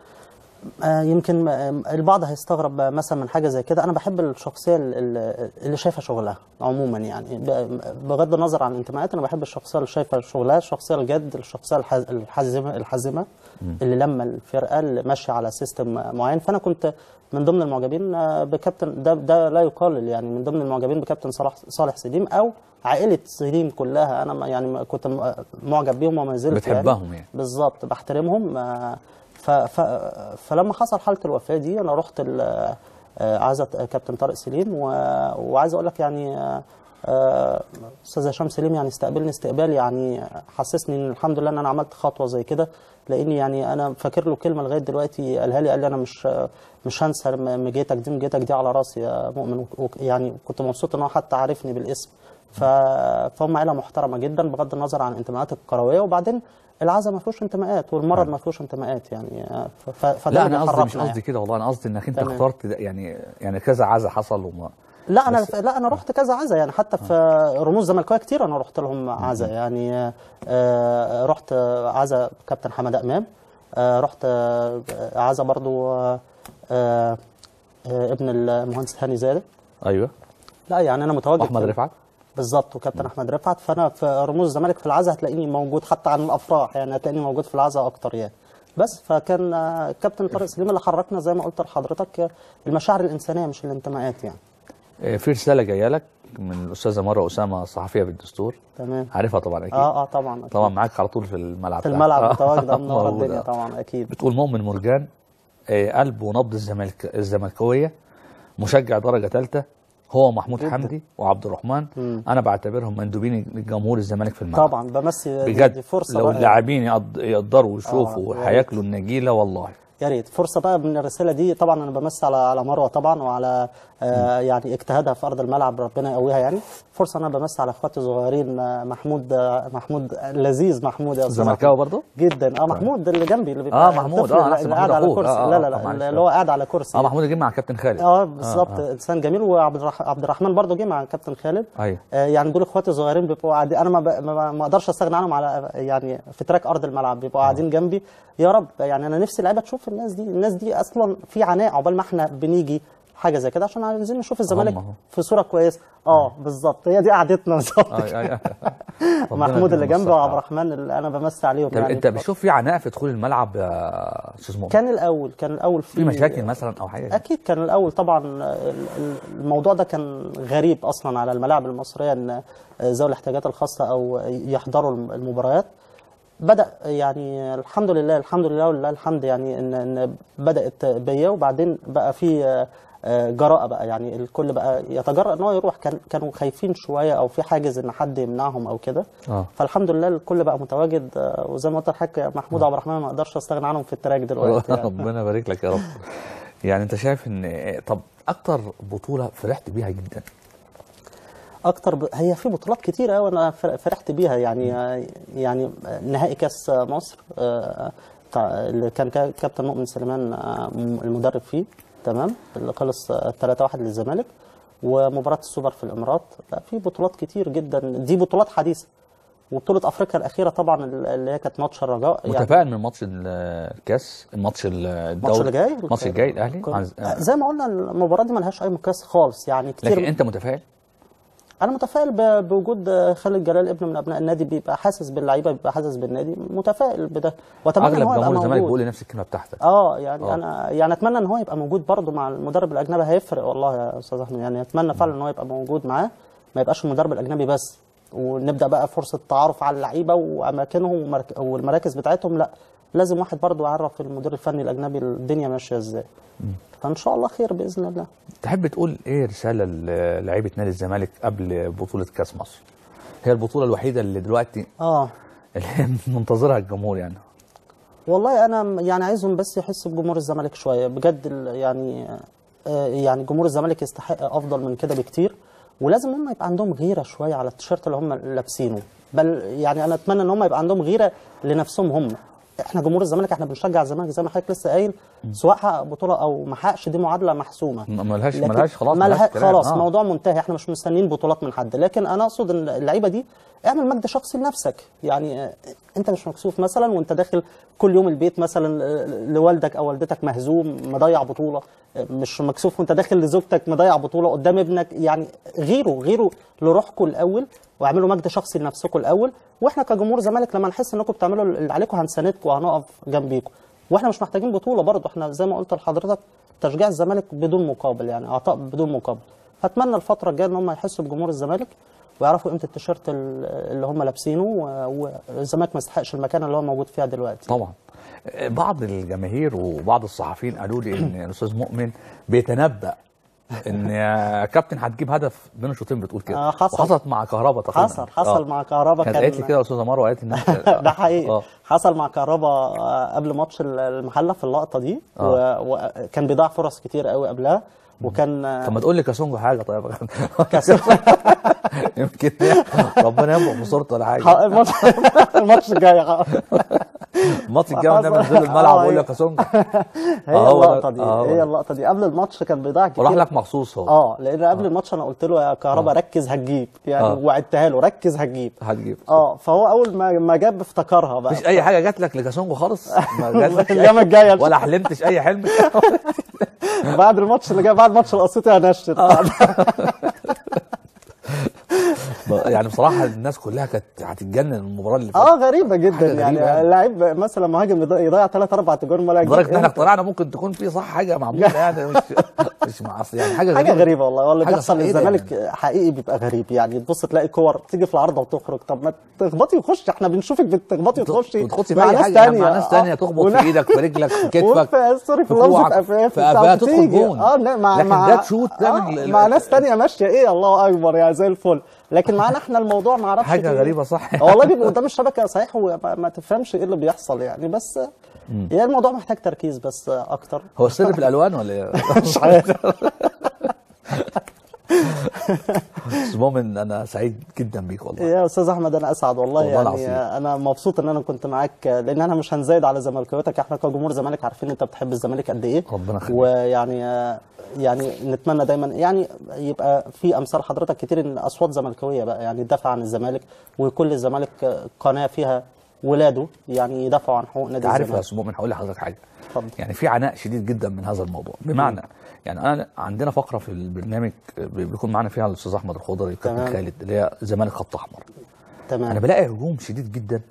B: آه، يمكن آه، البعض هيستغرب مثلا من حاجه زي كده انا بحب الشخصيه ال- ال- اللي شايفه شغلها عموما يعني ب- بغض النظر عن الانتماءات انا بحب الشخصيه اللي شايفه شغلها الشخصيه الجد الشخصيه الحز- الحازمه الحازمه اللي لما الفرقه اللي ماشيه على سيستم معين فانا كنت من ضمن المعجبين آه، بكابتن ده ده لا يقلل يعني من ضمن المعجبين بكابتن صلاح صالح سليم او عائله سليم كلها انا ما- يعني ما- كنت م- معجب بيهم وما زلت
A: بتحبهم يعني.
B: بالظبط بحترمهم آه، ف ف فلما حصل حاله الوفاه دي انا رحت ال- آه، عزا كابتن طارق سليم و... وعايز اقول لك يعني آه، آه، استاذ هشام سليم يعني استقبلني استقبال يعني حسسني ان الحمد لله ان انا عملت خطوه زي كده لاني يعني انا فاكر له كلمه لغايه دلوقتي قالها لي قال لي انا مش مش هنسى لما مجيتك دي مجيتك دي على راسي يا مؤمن وك- يعني كنت مبسوط ان هو حتى عارفني بالاسم ف... فهم عيله محترمه جدا بغض النظر عن الانتماءات الكرويه وبعدين العزا ما فيهوش انتماءات والمرض ما فيهوش انتماء يعني ف... ف... فده
A: لا
B: اللي
A: انا قصدي مش
B: بيحركنا
A: قصدي كده والله انا قصدي انك انت
B: تمام.
A: اخترت ده يعني يعني كذا عزا حصل وما
B: لا انا
A: بس-
B: لا انا رحت كذا عزا يعني حتى في رموز زملكاويه كتير انا رحت لهم عزا يعني آه، رحت عزا كابتن حماده امام آه، رحت آه، عزا برضو آه، آه، آه، ابن المهندس هاني زاده
A: ايوه
B: لا يعني انا متواجد
A: احمد
B: في-
A: رفعت
B: بالظبط وكابتن احمد رفعت فانا في رموز الزمالك في العزا هتلاقيني موجود حتى عن الافراح يعني هتلاقيني موجود في العزا اكتر يعني بس فكان آه، كابتن طارق سليم اللي حركنا زي ما قلت لحضرتك آه، المشاعر الانسانيه مش الانتماءات يعني
A: آه، في رساله جايه لك من الاستاذه مره اسامه صحفيه بالدستور
B: تمام
A: عارفها طبعا اكيد
B: اه اه طبعا أكيد.
A: طبعا معاك على طول في الملعب
B: في الملعب
A: آه.
B: متواجده منور
A: موجودة.
B: الدنيا طبعا اكيد
A: بتقول مؤمن مرجان آه، قلب ونبض الزمالك الزملكاويه مشجع درجه ثالثه هو محمود
B: جداً.
A: حمدي وعبد الرحمن
B: مم.
A: انا بعتبرهم مندوبين لجمهور الزمالك في الملعب
B: طبعا بمسي دي,
A: بجد
B: دي فرصه
A: لو
B: بقى
A: اللاعبين يقد- يقدروا يشوفوا
B: آه،
A: هياكلوا النجيله والله
B: يا ريت فرصه بقى من الرساله دي طبعا انا بمسي على على مروه طبعا وعلى آه يعني اجتهادها في ارض الملعب ربنا يقويها يعني فرصه انا بمسي على اخواتي الصغيرين آه، محمود آه، محمود لذيذ محمود يا استاذ
A: زملكاوي
B: أحمد.
A: برضه
B: جدا اه محمود اللي جنبي اللي
A: آه،
B: بيبقى
A: محمود،
B: الطفل
A: آه، أنا
B: اللي
A: أحسن
B: قاعد
A: محمود
B: على
A: أخوك.
B: كرسي
A: آه، آه،
B: لا لا
A: آه،
B: لا
A: معلش.
B: اللي هو قاعد على كرسي
A: اه محمود جه مع كابتن خالد
B: اه بالظبط
A: آه،
B: انسان جميل وعبد الرح... عبد الرحمن برضه جه مع كابتن خالد
A: ايوه
B: آه، يعني دول اخواتي الصغيرين بيبقوا قاعدين انا ما, ب... ما ما اقدرش استغنى عنهم على يعني في تراك ارض الملعب بيبقوا قاعدين جنبي يا رب يعني انا نفسي اللعيبه تشوف الناس دي الناس دي اصلا في عناء عقبال ما احنا بنيجي حاجه زي كده عشان عايزين نشوف الزمالك
A: هم أهو.
B: في صوره كويسه اه بالظبط هي دي قعدتنا بالظبط
A: آه، آه، آه. ربنا
B: محمود اللي
A: يديهم
B: جنبي وعبد
A: الصحة.
B: الرحمن اللي انا بمثل عليهم
A: طب
B: يعني
A: انت بتشوف في عناء في دخول الملعب يا استاذ مؤمن
B: كان الاول كان الاول
A: في مشاكل مثلا او حاجه
B: اكيد كان الاول طبعا ال- ال- الموضوع ده كان غريب اصلا على الملاعب المصريه ان ذوي الاحتياجات الخاصه او يحضروا الم- المباريات بدا يعني الحمد لله الحمد لله ولله الحمد يعني ان ان بدات بيا وبعدين بقى في آه، آه، جراءه بقى يعني الكل بقى يتجرأ ان هو يروح كان كانوا خايفين شويه او في حاجز ان حد يمنعهم او كده
A: اه
B: فالحمد لله الكل بقى متواجد آه، وزي ما قلت لحضرتك محمود عبد الرحمن ما اقدرش استغنى عنهم في التراك دلوقتي يعني.
A: ربنا يبارك لك يا رب يعني انت شايف ان طب اكتر بطوله فرحت بيها جدا
B: اكتر ب... هي في بطولات كتير قوي انا فر- فرحت بيها يعني يعني نهائي كاس مصر آه، بتاع- اللي كان كا- كابتن مؤمن سليمان آه، م- المدرب فيه تمام اللي خلص 3-1 للزمالك ومباراه السوبر في الامارات لا، في بطولات كتير جدا دي بطولات حديثه وبطوله افريقيا الاخيره طبعا اللي هي كانت ماتش الرجاء
A: متفائل من ماتش ال- الكاس الماتش ال- الدوري
B: الماتش اللي جاي
A: الماتش الجاي الاهلي
B: كن-
A: عايز- آه.
B: زي ما قلنا المباراه دي ملهاش اي مقياس خالص يعني كتير
A: لكن انت متفائل
B: انا متفائل ب- بوجود خالد جلال ابن من ابناء النادي بيبقى حاسس باللعيبه بيبقى حاسس بالنادي متفائل بده واتمنى ان
A: اغلب
B: هو يبقى
A: جمهور الزمالك
B: موجود
A: بيقول لي نفس الكلمه بتاعتك
B: اه يعني
A: آه.
B: انا يعني اتمنى ان هو يبقى موجود برضه مع المدرب الاجنبي هيفرق والله يا استاذ احمد يعني اتمنى فعلا ان هو يبقى موجود معاه ما يبقاش المدرب الاجنبي بس ونبدا بقى فرصه تعارف على اللعيبه واماكنهم ومرك- والمراكز بتاعتهم لا لازم واحد برضه يعرف المدير الفني الاجنبي الدنيا ماشيه ازاي فان شاء الله خير باذن الله
A: تحب تقول ايه رساله للاعيبه نادي الزمالك قبل بطوله كاس مصر هي البطوله الوحيده اللي دلوقتي
B: اه
A: اللي منتظرها الجمهور يعني
B: والله انا م- يعني عايزهم بس يحسوا بجمهور الزمالك شويه بجد ال- يعني آه، يعني جمهور الزمالك يستحق افضل من كده بكتير ولازم هم يبقى عندهم غيره شويه على التيشيرت اللي هم لابسينه بل يعني انا اتمنى ان هم يبقى عندهم غيره لنفسهم هم احنا جمهور الزمالك احنا بنشجع الزمالك زي ما حضرتك لسه قايل سواء حقق بطوله او ما حققش دي معادله محسومه
A: م- ملهاش
B: لكن
A: ملهاش خلاص
B: ملها
A: ملهاش كلام.
B: خلاص
A: آه.
B: موضوع منتهي احنا مش مستنيين بطولات من حد لكن انا اقصد ان اللعيبه دي اعمل مجد شخصي لنفسك يعني آه، انت مش مكسوف مثلا وانت داخل كل يوم البيت مثلا آه، لوالدك او والدتك مهزوم مضيع بطوله آه، مش مكسوف وانت داخل لزوجتك مضيع بطوله قدام ابنك يعني غيروا غيروا لروحكم الاول واعملوا مجد شخصي لنفسكم الاول واحنا كجمهور زمالك لما نحس انكم بتعملوا اللي عليكم هنساندكم وهنقف جنبيكم واحنا مش محتاجين بطوله برضه احنا زي ما قلت لحضرتك تشجيع الزمالك بدون مقابل يعني عطاء بدون مقابل فاتمنى الفتره الجايه ان هم يحسوا بجمهور الزمالك ويعرفوا قيمه التيشيرت ال- اللي هم لابسينه و- والزمالك ما يستحقش المكان اللي هو موجود فيها دلوقتي
A: طبعا بعض الجماهير وبعض الصحفيين قالوا لي ان الاستاذ مؤمن بيتنبأ ان يا كابتن هتجيب هدف بين الشوطين بتقول كده
B: آه، حصل.
A: وحصلت مع كهربا تقريبا
B: حصل حصل
A: آه.
B: مع كهربا
A: كانت قالت لي كده يا استاذه مروه قالت ان أنت-
B: ده حقيقي
A: آه.
B: حصل مع كهربا آه، قبل ماتش ال- المحله في اللقطه دي
A: آه.
B: و- وكان بيضيع فرص كتير قوي قبلها وكان آه،
A: طب ما تقول لي كاسونجو حاجه طيب
B: كاس-
A: يمكن ربنا ينبغ في صورته ولا حاجه
B: ح- الماتش الماتش الجاي ح-
A: الماتش الجاي
B: حصل.
A: وانا بنزل الملعب
B: آه،
A: واقول
B: هي-
A: لك كاسونجو
B: هي
A: آه، هو
B: اللقطه
A: ده-
B: دي
A: آه، هو
B: هي
A: ده.
B: اللقطه دي قبل الماتش كان بيضيع كتير
A: وراح لك مخصوص هو
B: اه لان قبل الماتش انا قلت له يا كهربا ركز هتجيب يعني
A: آه.
B: وعدتها له ركز هتجيب
A: هتجيب
B: اه فهو اول ما ما جاب افتكرها بقى
A: مفيش اي حاجه جات لك لكاسونجو خالص ما جاتلكش
B: الأيام
A: أي-
B: الجاية.
A: ولا حلمتش اي حلم
B: بعد الماتش اللي جاي بعد ماتش القسيطي هنشر
A: يعني بصراحه الناس كلها كانت هتتجنن المباراه اللي فاتت
B: اه غريبه جدا
A: حاجة غريبة
B: يعني
A: يعني.
B: اللاعب مثلا مهاجم يضيع- يضيع ثلاث اربع تجوان ولا
A: لدرجه ان احنا
B: يجيب.
A: اقتنعنا ممكن تكون في صح حاجه معموله يعني مش مش مع أصل يعني حاجه غريبه
B: حاجه غريبه والله والله
A: حاجة
B: بيحصل
A: صح- إيه ده
B: للزمالك
A: يعني؟
B: حقيقي بيبقى غريب يعني تبص تلاقي كور تيجي في العارضه وتخرج طب ما تخبطي وخش احنا بنشوفك بتخبطي وتخشي
A: وتخطي
B: مع
A: باي
B: ناس
A: حاجه يعني
B: تانية
A: مع ناس
B: آه.
A: تانية تخبط
B: ون-
A: في ايدك في رجلك في كتفك
B: وفي سوري في
A: في
B: لفظ
A: كوعك،
B: افاف
A: في قفاها تدخل
B: تيجي.
A: جون.
B: اه لا، مع
A: لكن
B: مع
A: ده تشوت تعمل
B: آه
A: ال-
B: مع ناس تانية ماشيه ايه الله اكبر يا زي الفل لكن معانا احنا الموضوع ما اعرفش
A: حاجة
B: فيه.
A: غريبة صح.
B: آه والله بيبقى قدام الشبكه صحيح وما ما تفهمش ايه اللي بيحصل يعني بس يعني الموضوع محتاج تركيز بس اكتر
A: هو السر في الالوان ولا ايه؟
B: مش عارف
A: بس مؤمن انا سعيد جدا بيك والله
B: يا استاذ احمد انا اسعد والله,
A: والله
B: يعني
A: العظيم.
B: انا مبسوط ان انا كنت معاك لان انا مش هنزايد على زملكاويتك احنا كجمهور زمالك عارفين انت بتحب الزمالك قد ايه
A: ربنا يخليك.
B: ويعني يعني نتمنى دايما يعني يبقى في امثال حضرتك كتير ان اصوات زملكاويه بقى يعني تدافع عن الزمالك وكل الزمالك قناه فيها ولاده يعني يدافعوا عن حقوق
A: انت
B: نادي
A: عارف يا
B: الزمالك
A: استاذ مؤمن هقول لحضرتك حاجه
B: اتفضل.
A: يعني في عناء شديد جدا من هذا الموضوع بمعنى يعني انا عندنا فقره في البرنامج بيكون معانا فيها الاستاذ احمد الخضري والكابتن
B: تمام.
A: خالد اللي هي زمالك خط احمر انا
B: تمام
A: بلاقي هجوم شديد جدا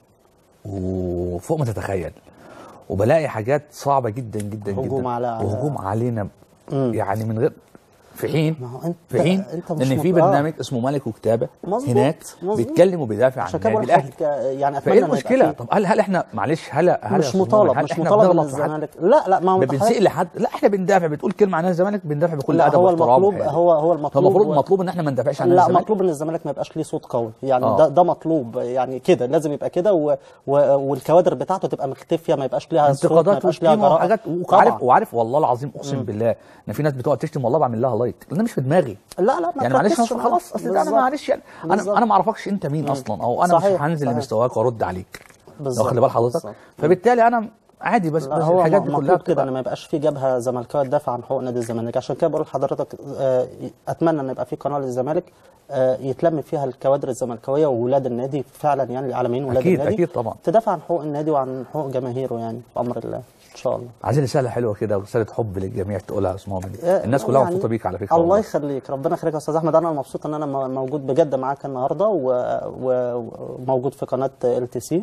A: وفوق ما تتخيل وبلاقي حاجات صعبه جدا جدا
B: هجوم
A: جدا
B: على- على-
A: وهجوم علينا
B: مم.
A: يعني من غير في حين
B: ما هو أنت-
A: في حين
B: أنت مش
A: ان في
B: مط- آه.
A: برنامج اسمه ملك وكتابه
B: مظبوط،
A: هناك
B: مظبوط.
A: بيتكلم وبيدافع عن
B: عشان كده
A: النادي
B: بقول
A: الاهلي
B: لك يعني اتمنى
A: فايه
B: إن يبقى
A: المشكله؟
B: فيه-
A: طب هل هل احنا معلش هل هل يا
B: مش
A: أستاذ
B: مطالب
A: مؤمن، هل
B: مش
A: احنا
B: مطالب من
A: بنغلط في حد؟
B: الزمالك لا لا ما هو
A: بنسيء لحد لا احنا بندافع بتقول كلمه عن الزمالك بندافع بكل
B: لا
A: ادب
B: هو
A: واحترام
B: المطلوب
A: وحياد.
B: هو هو المطلوب
A: فالمفروض مطلوب ان احنا ما ندافعش عن
B: لا
A: الزمالك
B: مطلوب ان الزمالك ما يبقاش ليه صوت قوي يعني
A: آه.
B: ده ده مطلوب يعني كده لازم يبقى كده و... و... والكوادر بتاعته تبقى مختفيه ما يبقاش ليها صوت ما
A: انتقادات
B: يبقاش ليها
A: وشتيمه
B: جراءه
A: وحاجات
B: طبعاً.
A: وعارف وعارف والله العظيم اقسم بالله ان في ناس بتقعد تشتم والله بعمل لها لايك لان مش في دماغي
B: لا لا ما
A: يعني معلش
B: تركزش
A: أنا
B: معاه.
A: خلاص اصل ده انا
B: بالظبط.
A: معلش يعني انا
B: بالظبط.
A: انا ما اعرفكش انت مين اصلا او انا مش
B: صحيح،
A: هنزل
B: صحيح.
A: لمستواك وارد عليك لو
B: بالظبط.
A: خلي بال حضرتك
B: بالظبط.
A: فبالتالي انا عادي بس
B: لا
A: بس
B: هو
A: الحاجات دي كلها
B: مطلوب كده
A: بتبقى
B: ان ما يبقاش في جبهه زملكاويه تدافع عن حقوق نادي الزمالك عشان كده بقول لحضرتك آه، اتمنى ان يبقى في قناه للزمالك آه، يتلم فيها الكوادر الزملكاويه وولاد النادي فعلا يعني العالمين ولاد
A: أكيد،
B: النادي
A: أكيد طبعا.
B: تدافع عن حقوق النادي وعن حقوق جماهيره يعني بامر الله ان شاء الله
A: عايزين رساله حلوه كده ورساله حب للجميع تقولها يا استاذ مؤمن الناس كلها
B: يعني
A: مبسوطه بيك على فكره
B: الله
A: والله.
B: يخليك ربنا يخليك يا استاذ احمد انا مبسوط ان انا م- موجود بجد معاك النهارده و- و- وموجود في قناه ال تي سي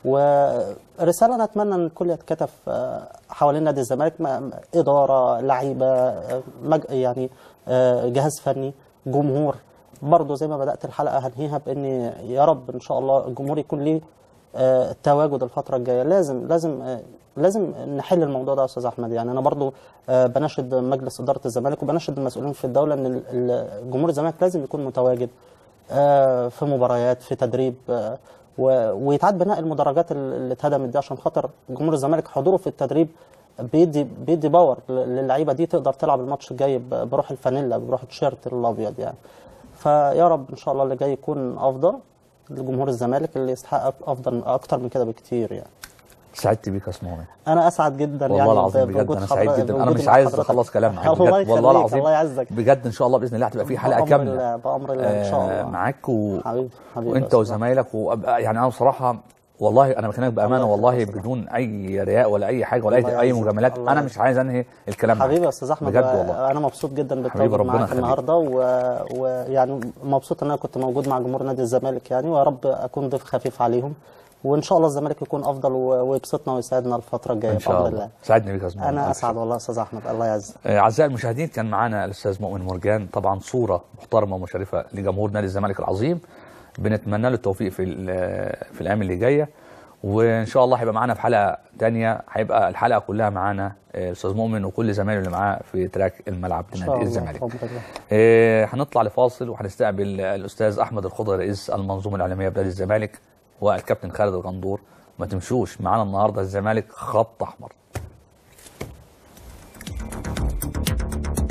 B: ورساله انا اتمنى ان الكل يتكتف آه، حوالين نادي الزمالك م- اداره لعيبه آه، مج... يعني آه، جهاز فني جمهور برضه زي ما بدات الحلقه هنهيها بان يا رب ان شاء الله الجمهور يكون ليه آه، التواجد الفتره الجايه لازم لازم آه، لازم نحل الموضوع ده يا استاذ احمد يعني انا برضو آه، بناشد مجلس اداره الزمالك وبناشد المسؤولين في الدوله ان ال- ال- جمهور الزمالك لازم يكون متواجد آه، في مباريات في تدريب آه، و- ويتعاد بناء المدرجات ال- اللي اتهدمت دي عشان خاطر جمهور الزمالك حضوره في التدريب بيدي بيدي باور ل- للعيبه دي تقدر تلعب الماتش الجاي ب- بروح الفانيلا بروح التيشيرت الابيض يعني فيا رب ان شاء الله اللي جاي يكون افضل لجمهور الزمالك اللي يستحق افضل اكتر من كده بكتير يعني
A: سعدت بيك يا استاذ مؤمن
B: انا اسعد جدا
A: والله
B: يعني
A: العظيم
B: ب-
A: بجد
B: بوجود
A: انا سعيد
B: حضرتك-
A: جدا انا
B: بوجودي
A: مش
B: مع
A: عايز
B: حضرتك.
A: اخلص كلام معاك
B: الله
A: بجد والله
B: يخليك،
A: العظيم
B: الله يعزك
A: بجد ان شاء الله باذن الله هتبقى في حلقه
B: بأمر
A: كامله
B: الله بامر الله ان شاء
A: آه،
B: الله
A: معاك و...
B: حبيبي حبيبي
A: وانت
B: أستاذ
A: وزمايلك وأبقى يعني انا بصراحه والله انا بكلمك بامانه
B: الله
A: والله
B: يخليك.
A: بدون اي رياء ولا اي حاجه ولا
B: الله
A: اي, أي
B: يعزك.
A: مجاملات
B: الله
A: انا
B: يعزك.
A: مش عايز انهي الكلام معاك.
B: حبيبي يا استاذ احمد
A: بجد
B: و-
A: والله
B: انا مبسوط جدا
A: حبيبي
B: بالتواجد
A: ربنا
B: معاك
A: يخليك.
B: النهارده و- ويعني مبسوط ان انا كنت موجود مع جمهور نادي الزمالك يعني ويا رب اكون ضيف خفيف عليهم وان شاء الله الزمالك يكون افضل و- ويبسطنا ويسعدنا الفتره الجايه
A: ان شاء
B: بامر
A: الله
B: الله
A: سعدني بيك يا استاذ مؤمن.
B: انا
A: ألف
B: اسعد والله يا استاذ احمد الله يعزك
A: آه، اعزائي المشاهدين كان معانا الاستاذ مؤمن مرجان طبعا صوره محترمه ومشرفه لجمهور نادي الزمالك العظيم بنتمنى له التوفيق في ال- في الايام اللي جايه وان شاء الله هيبقى معانا في حلقه تانية هيبقى الحلقه كلها معانا آه، الاستاذ مؤمن وكل زمايله اللي معاه في تراك الملعب
B: ان شاء
A: لنادي
B: الله
A: الزمالك
B: بامر الله
A: آه، هنطلع لفاصل وهنستقبل الاستاذ احمد الخضر رئيس المنظومه الاعلاميه بنادي الزمالك والكابتن خالد الغندور ما تمشوش معانا النهارده الزمالك خط احمر